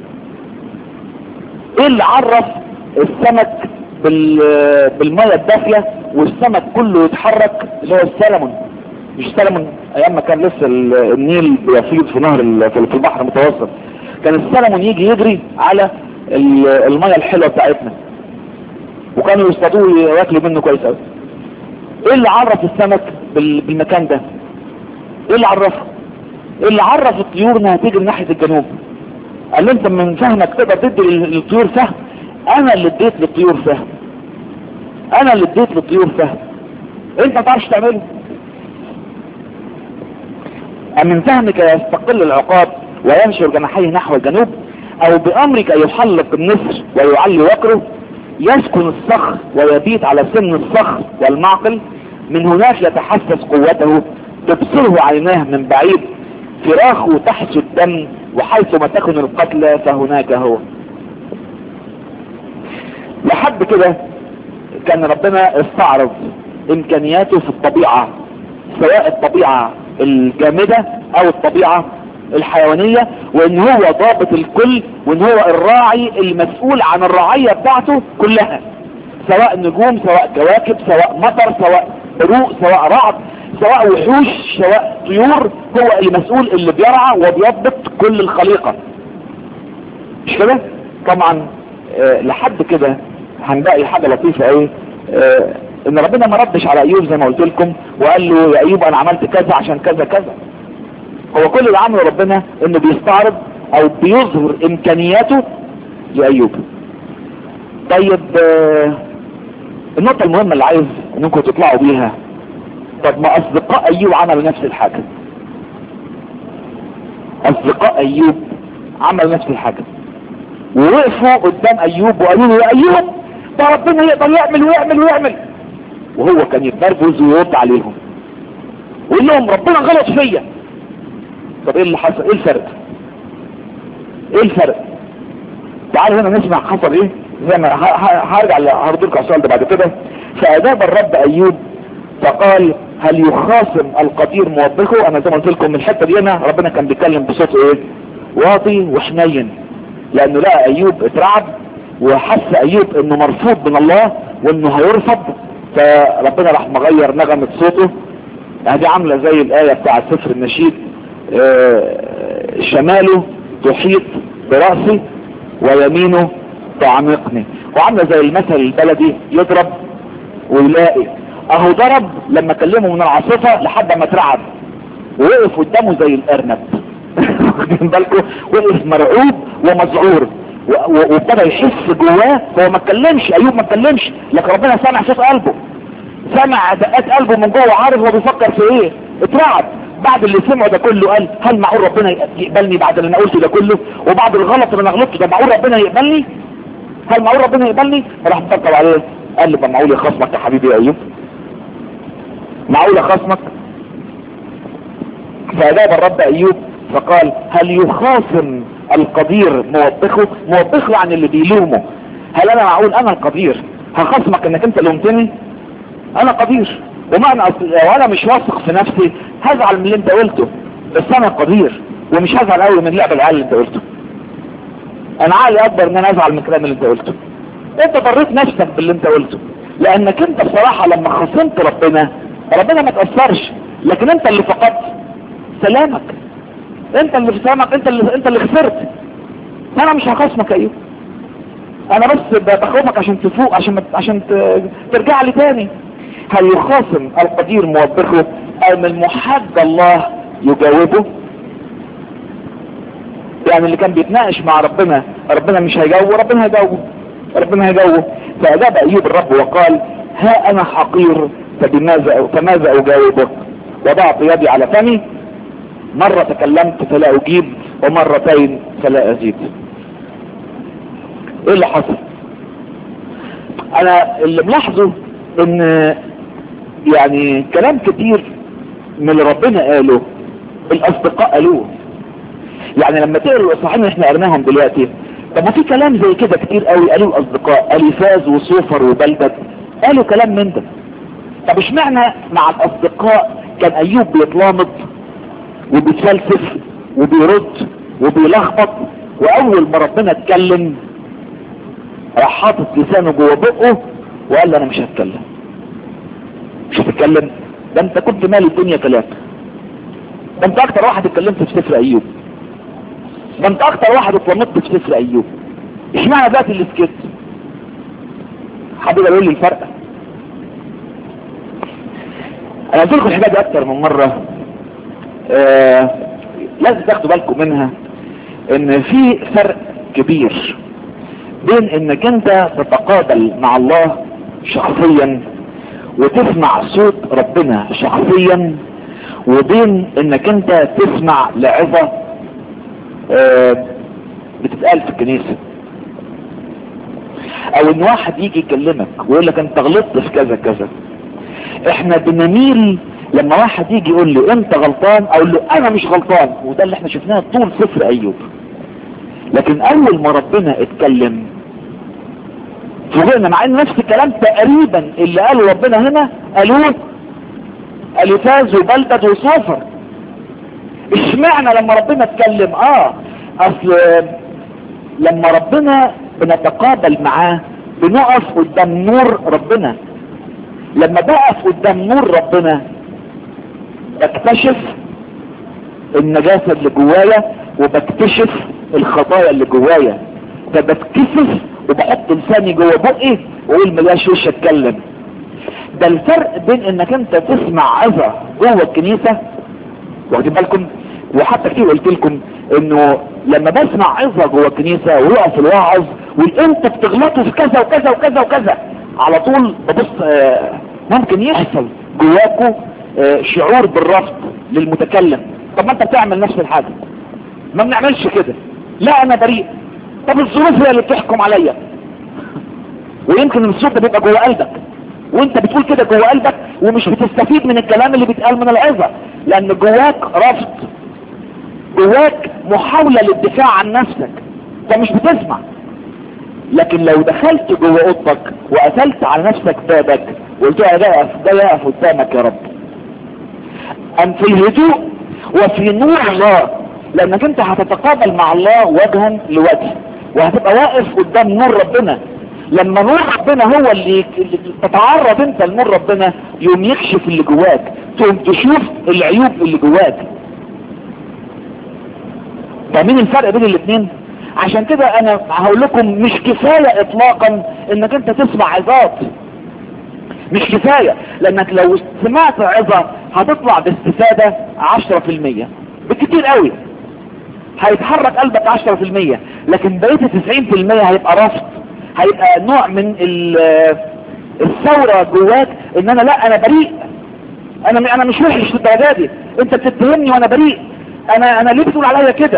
ايه اللي عرف السمك بالمية الدافية والسمك كله يتحرك اللي هو السلمون مش سلمون ايام ما كان لسه النيل بيفيض في نهر في البحر المتوسط كان السلمون يجي يجري على المية الحلوة بتاعتنا وكانوا يصطادوه وياكلوا منه كويس قوي ايه اللي عرف السمك بالمكان ده ايه اللي عرفه ايه اللي عرف الطيور انها تجري ناحية الجنوب قال له انت من فهمك تقدر تدي للطيور فهم انا اللي اديت للطيور فهم انا اللي اديت للطيور فهم انت ما تعرفش تعمله من فهمك يستقل العقاب وينشر جناحيه نحو الجنوب او بامرك يحلق النسر ويعلي وقره يسكن الصخر ويبيت على سن الصخر والمعقل من هناك يتحسس قوته تبصره عيناه من بعيد فراخه تحت الدم وحيثما تكن القتلى فهناك هو لحد كده كان ربنا استعرض امكانياته في الطبيعة سواء الطبيعة الجامدة او الطبيعة الحيوانية وان هو ضابط الكل وان هو الراعي المسؤول عن الرعية بتاعته كلها سواء نجوم سواء كواكب سواء مطر سواء بروق سواء رعد سواء وحوش سواء طيور هو المسؤول اللي بيرعى وبيضبط كل الخليقة مش كده طبعا آه لحد كده هنلاقي حاجة لطيفة قوي آه ان ربنا ما ردش على ايوب زي ما قلت لكم وقال له يا ايوب انا عملت كذا عشان كذا كذا هو كل اللي عمله ربنا انه بيستعرض او بيظهر امكانياته لايوب طيب آه النقطة المهمة اللي عايز انكم تطلعوا بيها طب ما اصدقاء ايوب عملوا نفس الحاجة اصدقاء ايوب عملوا نفس الحاجة ووقفوا قدام ايوب وقالوا له يا ايوب ده ربنا يقدر يعمل ويعمل ويعمل وهو كان يتنرفز ويرد عليهم ويقول لهم ربنا غلط فيا طب ايه اللي حصل ايه الفرق ايه الفرق تعالوا هنا نسمع حصل ايه زي ما هرجع هرد لكم على السؤال ده بعد كده فاجاب الرب ايوب فقال هل يخاصم القدير موبخه انا زي ما قلت لكم من الحته دي هنا ربنا كان بيتكلم بصوت ايه واطي وحنين لانه لقى ايوب اترعب وحس ايوب انه مرفوض من الله وانه هيرفض فربنا راح مغير نغمة صوته هذه عاملة زي الآية بتاع سفر النشيد آه شماله تحيط برأسي ويمينه تعمقني وعاملة زي المثل البلدي يضرب ويلاقي اهو ضرب لما كلمه من العاصفة لحد ما اترعب ووقف قدامه زي الارنب واخدين بالكم وقف مرعوب ومذعور وابتدى يحس جواه هو ما اتكلمش ايوب ما اتكلمش لكن ربنا سمع صوت قلبه سمع دقات قلبه من جوه عارف هو بيفكر في ايه اترعب بعد اللي سمعه ده كله قال هل معقول ربنا يقبلني بعد اللي انا قلته ده كله وبعد الغلط اللي انا غلطته ده معقول ربنا يقبلني هل معقول ربنا يقبلني راح مفكر عليه قال له معقول يا خصمك يا حبيبي يا ايوب معقول يا خصمك فاجاب الرب ايوب فقال هل يخاصم القدير موبخه موبخه عن اللي بيلومه هل انا معقول انا القدير هخصمك انك انت لومتني انا قدير ومعنى وانا مش واثق في نفسي هزعل من اللي انت قلته بس انا قدير ومش هزعل قوي من لعب العيال اللي انت قلته انا عقلي اكبر ان انا ازعل من الكلام اللي انت قلته انت ضريت نفسك باللي انت قلته لانك انت بصراحة لما خصمت ربنا ربنا ما تأثرش لكن انت اللي فقدت سلامك انت اللي في سلامك انت اللي انت اللي خسرت انا مش هخصمك ايوه انا بس بخوفك عشان تفوق عشان عشان ترجع لي تاني هل يخاصم القدير موبخه ام المحد الله يجاوبه يعني اللي كان بيتناقش مع ربنا ربنا مش هيجاوبه ربنا هيجاوبه ربنا هيجاوبه فاجاب ايوب الرب وقال ها انا حقير فبماذا فماذا اجاوبك وضعت يدي على فمي مرة تكلمت فلا اجيب ومرتين فلا ازيد ايه اللي حصل انا اللي ملاحظه ان يعني كلام كتير من اللي ربنا قاله الاصدقاء قالوه يعني لما تقروا الاصحاحين اللي احنا قرناهم دلوقتي طب ما في كلام زي كده كتير قوي قالوه الاصدقاء اليفاز وصوفر وبلدد قالوا كلام من ده طب اشمعنى مع الاصدقاء كان ايوب بيتلامط وبيتفلسف وبيرد وبيلخبط واول ما ربنا اتكلم راح حاطط لسانه جوه بقه وقال له انا مش هتكلم مش هتتكلم ده انت كنت مالي الدنيا كلام ده انت اكتر واحد اتكلمت في سفر ايوب ده انت اكتر واحد اتلمطت في سفر ايوب اشمعنى ذات اللي سكت حد يقول لي الفرق انا قلت لكم الحاجات دي اكتر من مرة آه لازم تاخدوا بالكم منها ان في فرق كبير بين انك انت تتقابل مع الله شخصيا وتسمع صوت ربنا شخصيا وبين انك انت تسمع لعظة آه بتتقال في الكنيسة او ان واحد يجي يكلمك ويقول لك انت غلطت في كذا كذا احنا بنميل لما واحد يجي يقول لي انت غلطان اقول له انا مش غلطان وده اللي احنا شفناه طول سفر ايوب لكن اول ما ربنا اتكلم فوجئنا مع ان نفس الكلام تقريبا اللي قاله ربنا هنا قالوه اليفاز وبلدد وصوفر اشمعنى لما ربنا اتكلم اه اصل لما ربنا بنتقابل معاه بنقف قدام نور ربنا لما بقف قدام نور ربنا بكتشف النجاسة اللي جوايا وبكتشف الخطايا اللي جوايا فبتكسف وبحط لساني جوه بقي واقول ملاش وش اتكلم ده الفرق بين انك انت تسمع عظة جوه الكنيسة واخدين بالكم وحتى كتير قلت لكم انه لما بسمع عظة جوه الكنيسة ويقف الواعظ ويقول انت بتغلطوا في كذا وكذا وكذا وكذا على طول ببص آه ممكن يحصل جواكوا آه شعور بالرفض للمتكلم طب ما انت بتعمل نفس الحاجة ما بنعملش كده لا انا بريء طب الظروف هي اللي بتحكم عليا ويمكن الصوت ده بيبقى جوه قلبك وانت بتقول كده جوه قلبك ومش بتستفيد من الكلام اللي بيتقال من العظة لان جواك رفض جواك محاولة للدفاع عن نفسك انت مش بتسمع لكن لو دخلت جوه اوضتك وقفلت على نفسك بابك وقلت له ده يقف ده يقف قدامك يا رب ام في الهدوء وفي نور الله لانك انت هتتقابل مع الله وجها لوجه وهتبقى واقف قدام نور ربنا لما نور ربنا هو اللي اللي تتعرض انت لنور ربنا يوم يكشف اللي جواك تقوم تشوف العيوب اللي جواك فاهمين الفرق بين الاثنين عشان كده انا هقول لكم مش كفاية اطلاقا انك انت تسمع عظات مش كفاية لانك لو سمعت عظة هتطلع باستفادة عشرة في المية بكتير قوي هيتحرك قلبك عشرة في المية لكن بقية التسعين في المية هيبقى رفض هيبقى نوع من الثورة جواك ان انا لا انا بريء انا انا مش وحش في الدرجة دي انت بتتهمني وانا بريء انا انا ليه بتقول عليا كده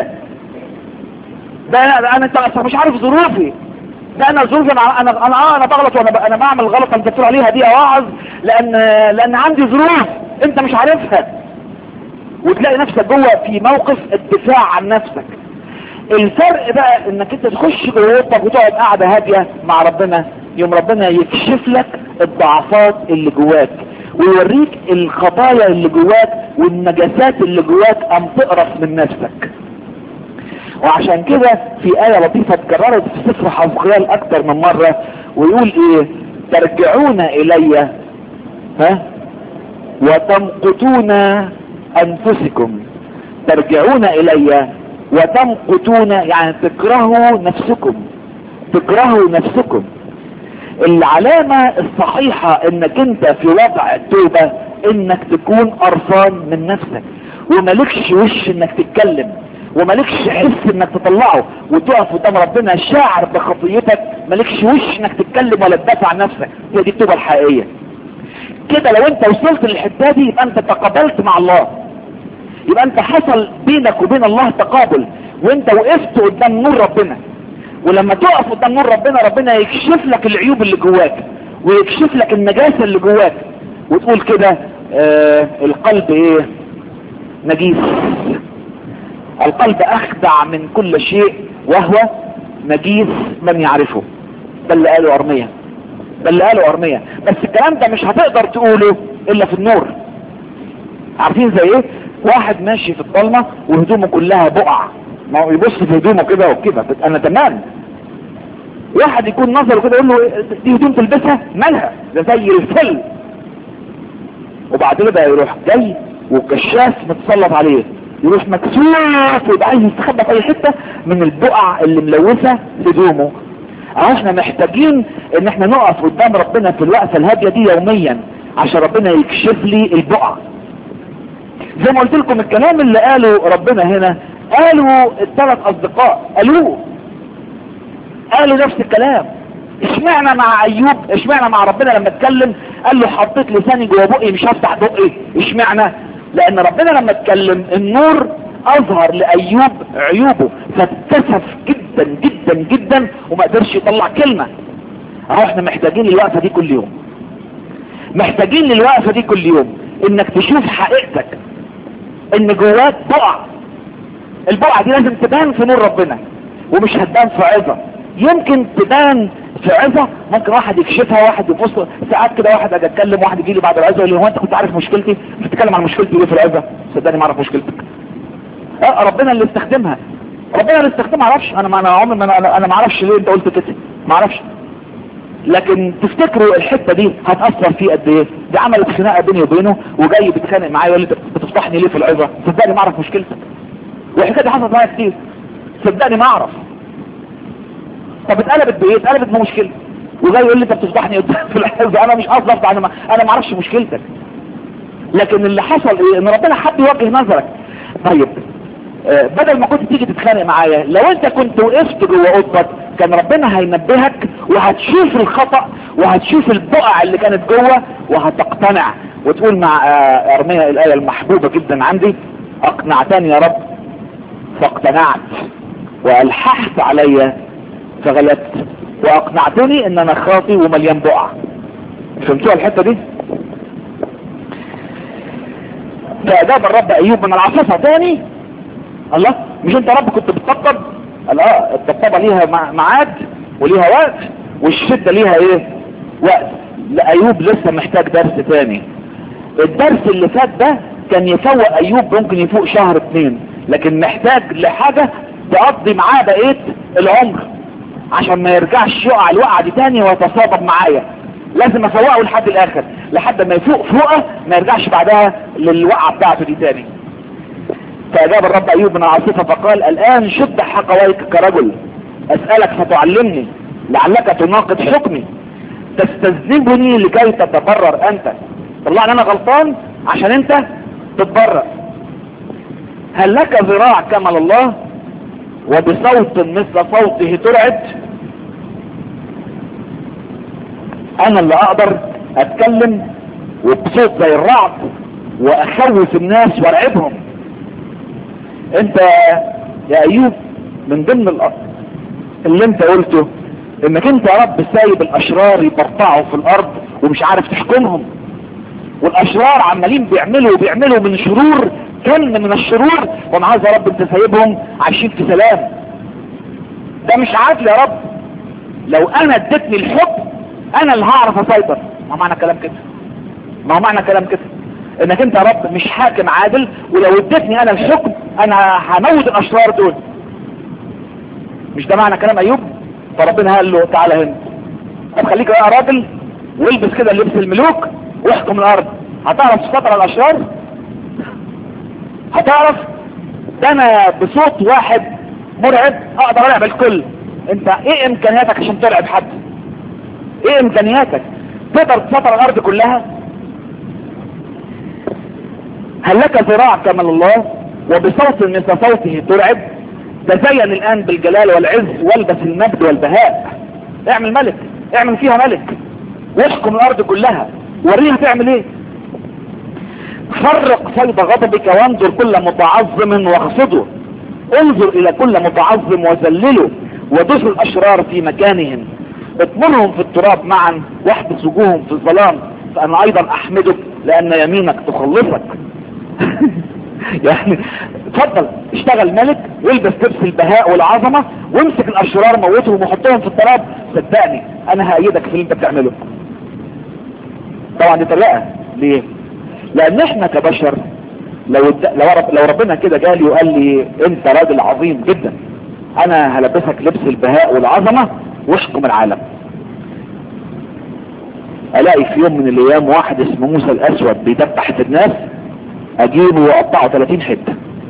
ده انا انا انت مش عارف ظروفي ده انا ظروفي انا انا انا اه انا بغلط وانا انا بعمل غلط انت بتقول عليها دي اوعظ لان لان عندي ظروف انت مش عارفها وتلاقي نفسك جوه في موقف الدفاع عن نفسك الفرق بقى انك انت تخش جوه اوضتك وتقعد قاعده هاديه مع ربنا يوم ربنا يكشف لك الضعفات اللي جواك ويوريك الخطايا اللي جواك والنجاسات اللي جواك ام تقرف من نفسك وعشان كده في آية لطيفة اتكررت في سفر حزقيال اكتر من مرة ويقول ايه ترجعون الي ها وتمقتون انفسكم ترجعون الي وتمقتون يعني تكرهوا نفسكم تكرهوا نفسكم العلامة الصحيحة انك انت في وضع التوبة انك تكون قرفان من نفسك ومالكش وش انك تتكلم ومالكش حس انك تطلعه وتقف قدام ربنا شاعر بخطيتك مالكش وش انك تتكلم ولا تدافع عن نفسك هي دي التوبة الحقيقية كده لو انت وصلت للحته دي يبقى انت تقابلت مع الله يبقى انت حصل بينك وبين الله تقابل وانت وقفت قدام نور ربنا ولما تقف قدام نور ربنا ربنا يكشف لك العيوب اللي جواك ويكشف لك النجاسة اللي جواك وتقول كده آه القلب ايه نجيس القلب اخدع من كل شيء وهو نجيس من يعرفه ده اللي قاله ارمية ده اللي قاله ارمية بس الكلام ده مش هتقدر تقوله الا في النور عارفين زي ايه واحد ماشي في الضلمة وهدومه كلها بقع ما هو يبص في هدومه كده وكده انا تمام واحد يكون نظره كده يقول له دي هدوم تلبسها مالها ده زي الفل وبعد كده يروح جاي والكشاف متسلط عليه يروح مكسوف ويبقى عايز يستخبى في اي حته من البقع اللي ملوثه هدومه اهو احنا محتاجين ان احنا نقف قدام ربنا في الوقفه الهاديه دي يوميا عشان ربنا يكشف لي البقع زي ما قلت لكم الكلام اللي قاله ربنا هنا قالوا الثلاث اصدقاء قالوه قالوا نفس الكلام اشمعنا مع ايوب اشمعنا مع ربنا لما اتكلم قال له حطيت لساني جوه بقي مش هفتح بقي اشمعنا لان ربنا لما اتكلم النور اظهر لايوب عيوبه فاتكسف جدا جدا جدا وما قدرش يطلع كلمة اهو احنا محتاجين الوقفة دي كل يوم محتاجين للوقفة دي كل يوم انك تشوف حقيقتك ان جواك بقع البقعة دي لازم تبان في نور ربنا ومش هتبان في عظة يمكن تبان في عظة ممكن واحد يكشفها واحد يبص ساعات كده واحد اجي اتكلم واحد يجي لي بعد العظة يقول لي هو انت كنت عارف مشكلتي مش بتتكلم عن مشكلتي ليه في العظة صدقني ما اعرف مشكلتك اه ربنا اللي استخدمها ربنا اللي استخدمها ما اعرفش انا ما انا عمري ما انا انا ما اعرفش ليه انت قلت كده ما اعرفش لكن تفتكروا الحته دي هتاثر فيه قد ايه دي عملت خناقه بيني وبينه وجاي بيتخانق معايا يقول لي بتفضحني ليه في العظه صدقني ما اعرف مشكلتك والحكايه دي حصلت معايا كتير صدقني ما اعرف طب اتقلبت بايه اتقلبت بمشكله وجاي يقول لي انت بتفضحني في العظه انا مش قصدي افضح انا ما انا ما اعرفش مشكلتك لكن اللي حصل ايه ان ربنا حب يوجه نظرك طيب آه بدل ما كنت تيجي تتخانق معايا لو انت كنت وقفت جوه اوضتك كان ربنا هينبهك وهتشوف الخطأ وهتشوف البقع اللي كانت جوه وهتقتنع وتقول مع آه ارميا الايه المحبوبه جدا عندي اقنعتني يا رب فاقتنعت والححت علي فغلبت واقنعتني ان انا خاطي ومليان بقع فهمتوها الحته دي فاجاب الرب ايوب من العاصفه تاني الله مش انت رب كنت بتطبطب قال اه الطبطبه ليها مع- ميعاد وليها وقت والشده ليها ايه وقت لا ايوب لسه محتاج درس تاني الدرس اللي فات ده كان يفوق ايوب ممكن يفوق شهر اتنين لكن محتاج لحاجة تقضي معاه بقية العمر عشان ما يرجعش يقع الوقعة دي تاني ويتصادم معايا لازم افوقه لحد الاخر لحد ما يفوق فوقه ما يرجعش بعدها للوقعة بتاعته دي تاني فاجاب الرب ايوب من العاصفة فقال الان شد حقويك كرجل اسألك فتعلمني لعلك تناقض حكمي تستذنبني لكي تتبرر انت طلعني انا غلطان عشان انت تتبرر هل لك ذراع كما الله وبصوت مثل صوته ترعد انا اللي اقدر اتكلم وبصوت زي الرعد واخوف الناس وارعبهم انت يا ايوب من ضمن الأ- اللي انت قلته انك انت يا رب سايب الاشرار يبرطعوا في الارض ومش عارف تحكمهم والاشرار عمالين بيعملوا وبيعملوا من شرور كم من الشرور وانا عايز يا رب انت سايبهم عايشين في سلام ده مش عادل يا رب لو انا اديتني الحكم انا اللي هعرف اسيطر ما معنى كلام كده ما هو معنى كلام كده انك انت يا رب مش حاكم عادل ولو اديتني انا الحكم انا هموت الاشرار دول مش ده معنى كلام ايوب فربنا قال له تعالى هنا طب خليك بقى راجل والبس كده لبس الملوك واحكم الارض هتعرف تسيطر على الاشرار هتعرف ده انا بصوت واحد مرعب اقدر العب الكل انت ايه امكانياتك عشان تلعب حد ايه امكانياتك تقدر تسيطر على الارض كلها هل لك ذراع كما الله وبصوت مثل صوته ترعب تزين الان بالجلال والعز والبس المجد والبهاء اعمل ملك اعمل فيها ملك واحكم الارض كلها وريها تعمل ايه فرق فيض غضبك وانظر كل متعظم واخفضه انظر الى كل متعظم وذلله ودس الاشرار في مكانهم اطمنهم في التراب معا واحبس وجوههم في الظلام فانا ايضا احمدك لان يمينك تخلصك يعني اتفضل اشتغل ملك والبس لبس البهاء والعظمة وامسك الاشرار موتهم وحطهم في التراب صدقني انا هأيدك في اللي انت بتعمله طبعا دي طريقة ليه لان احنا كبشر لو الد... لو, رب... لو ربنا كده جالي وقال لي انت راجل عظيم جدا انا هلبسك لبس البهاء والعظمة واحكم العالم الاقي في يوم من الايام واحد اسمه موسى الاسود بيدبح في الناس اجيبه واقطعه 30 حته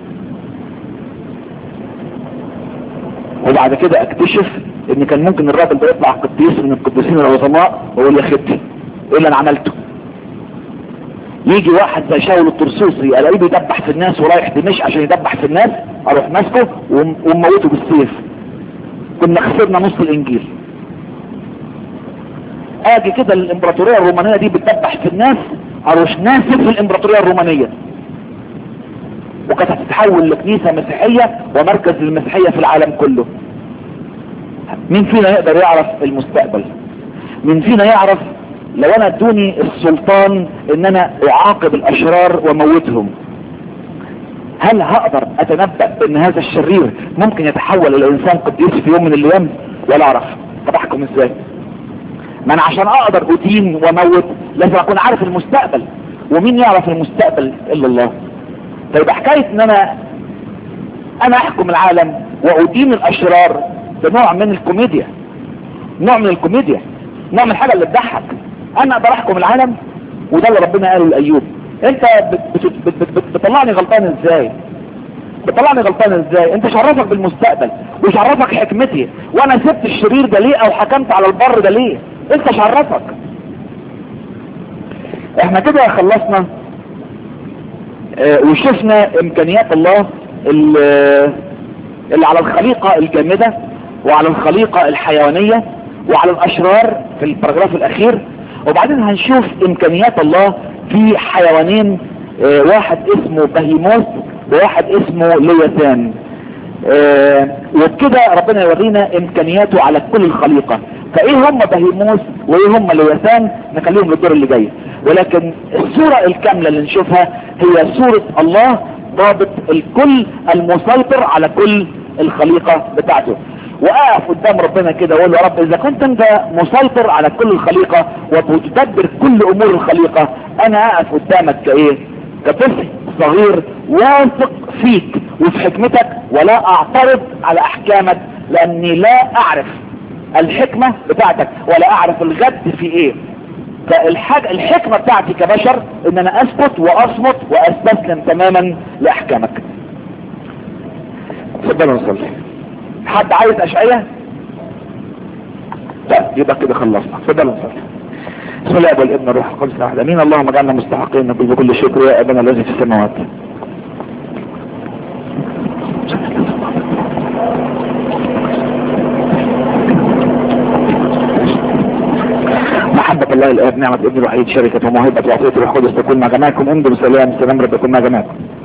وبعد كده اكتشف ان كان ممكن الراجل ده يطلع قديس من القديسين العظماء واقول يا ختي ايه اللي انا عملته يجي واحد زي شاول الطرسوسي الاقيه بيدبح في الناس ورايح دمشق عشان يدبح في الناس اروح ماسكه وم- وموته بالسيف كنا خسرنا نص الانجيل اجي كده الامبراطوريه الرومانيه دي بتدبح في الناس اروح ناسف في الامبراطوريه الرومانيه وكانت هتتحول لكنيسه مسيحيه ومركز للمسيحيه في العالم كله مين فينا يقدر يعرف المستقبل مين فينا يعرف لو انا ادوني السلطان ان انا اعاقب الاشرار واموتهم هل هقدر اتنبأ ان هذا الشرير ممكن يتحول الى انسان قديس في يوم من الايام ولا اعرف طب احكم ازاي ما انا عشان اقدر ادين واموت لازم اكون عارف المستقبل ومين يعرف المستقبل الا الله طيب حكاية ان انا انا احكم العالم وادين الاشرار ده نوع من الكوميديا نوع من الكوميديا نوع من الحاجة اللي تضحك انا اقدر احكم العالم وده اللي ربنا قاله لايوب انت بت- بت- بت- بت- بت- بتطلعني غلطان ازاي بتطلعني غلطان ازاي انت شرفك بالمستقبل وشرفك حكمتي وانا سبت الشرير ده ليه او حكمت على البر ده ليه انت شرفك احنا كده خلصنا اه وشفنا امكانيات الله ال- اللي على الخليقة الجامدة وعلى الخليقة الحيوانية وعلى الاشرار في البراجراف الاخير وبعدين هنشوف امكانيات الله في حيوانين اه واحد اسمه بهيموس وواحد اسمه ليثان آه وبكده ربنا يورينا امكانياته على كل الخليقة فايه هم بهيموس وايه هم لوثان نخليهم للدور اللي جاي ولكن الصورة الكاملة اللي نشوفها هي صورة الله ضابط الكل المسيطر على كل الخليقة بتاعته واقف قدام ربنا كده واقول له يا رب اذا كنت انت مسيطر على كل الخليقة وبتدبر كل امور الخليقة انا اقف قدامك كايه كطفل صغير واثق فيك وفي حكمتك ولا اعترض على احكامك لاني لا اعرف الحكمة بتاعتك ولا اعرف الغد في ايه فالحاجة الحكمة بتاعتي كبشر ان انا اسكت واصمت واستسلم تماما لاحكامك اتفضلوا نصلي حد عايز اشعية طيب يبقى كده خلصنا اتفضلوا نصلي بسم الله والابن الروح القدس احد امين اللهم اجعلنا مستحقين نقول بكل شكر يا ابنا الذي في السماوات محبة الله الآب نعمة ابن الوحيد شركة وموهبة وعطية الروح القدس تكون مع جماعكم امضوا بسلام سلام رب يكون مع جماعكم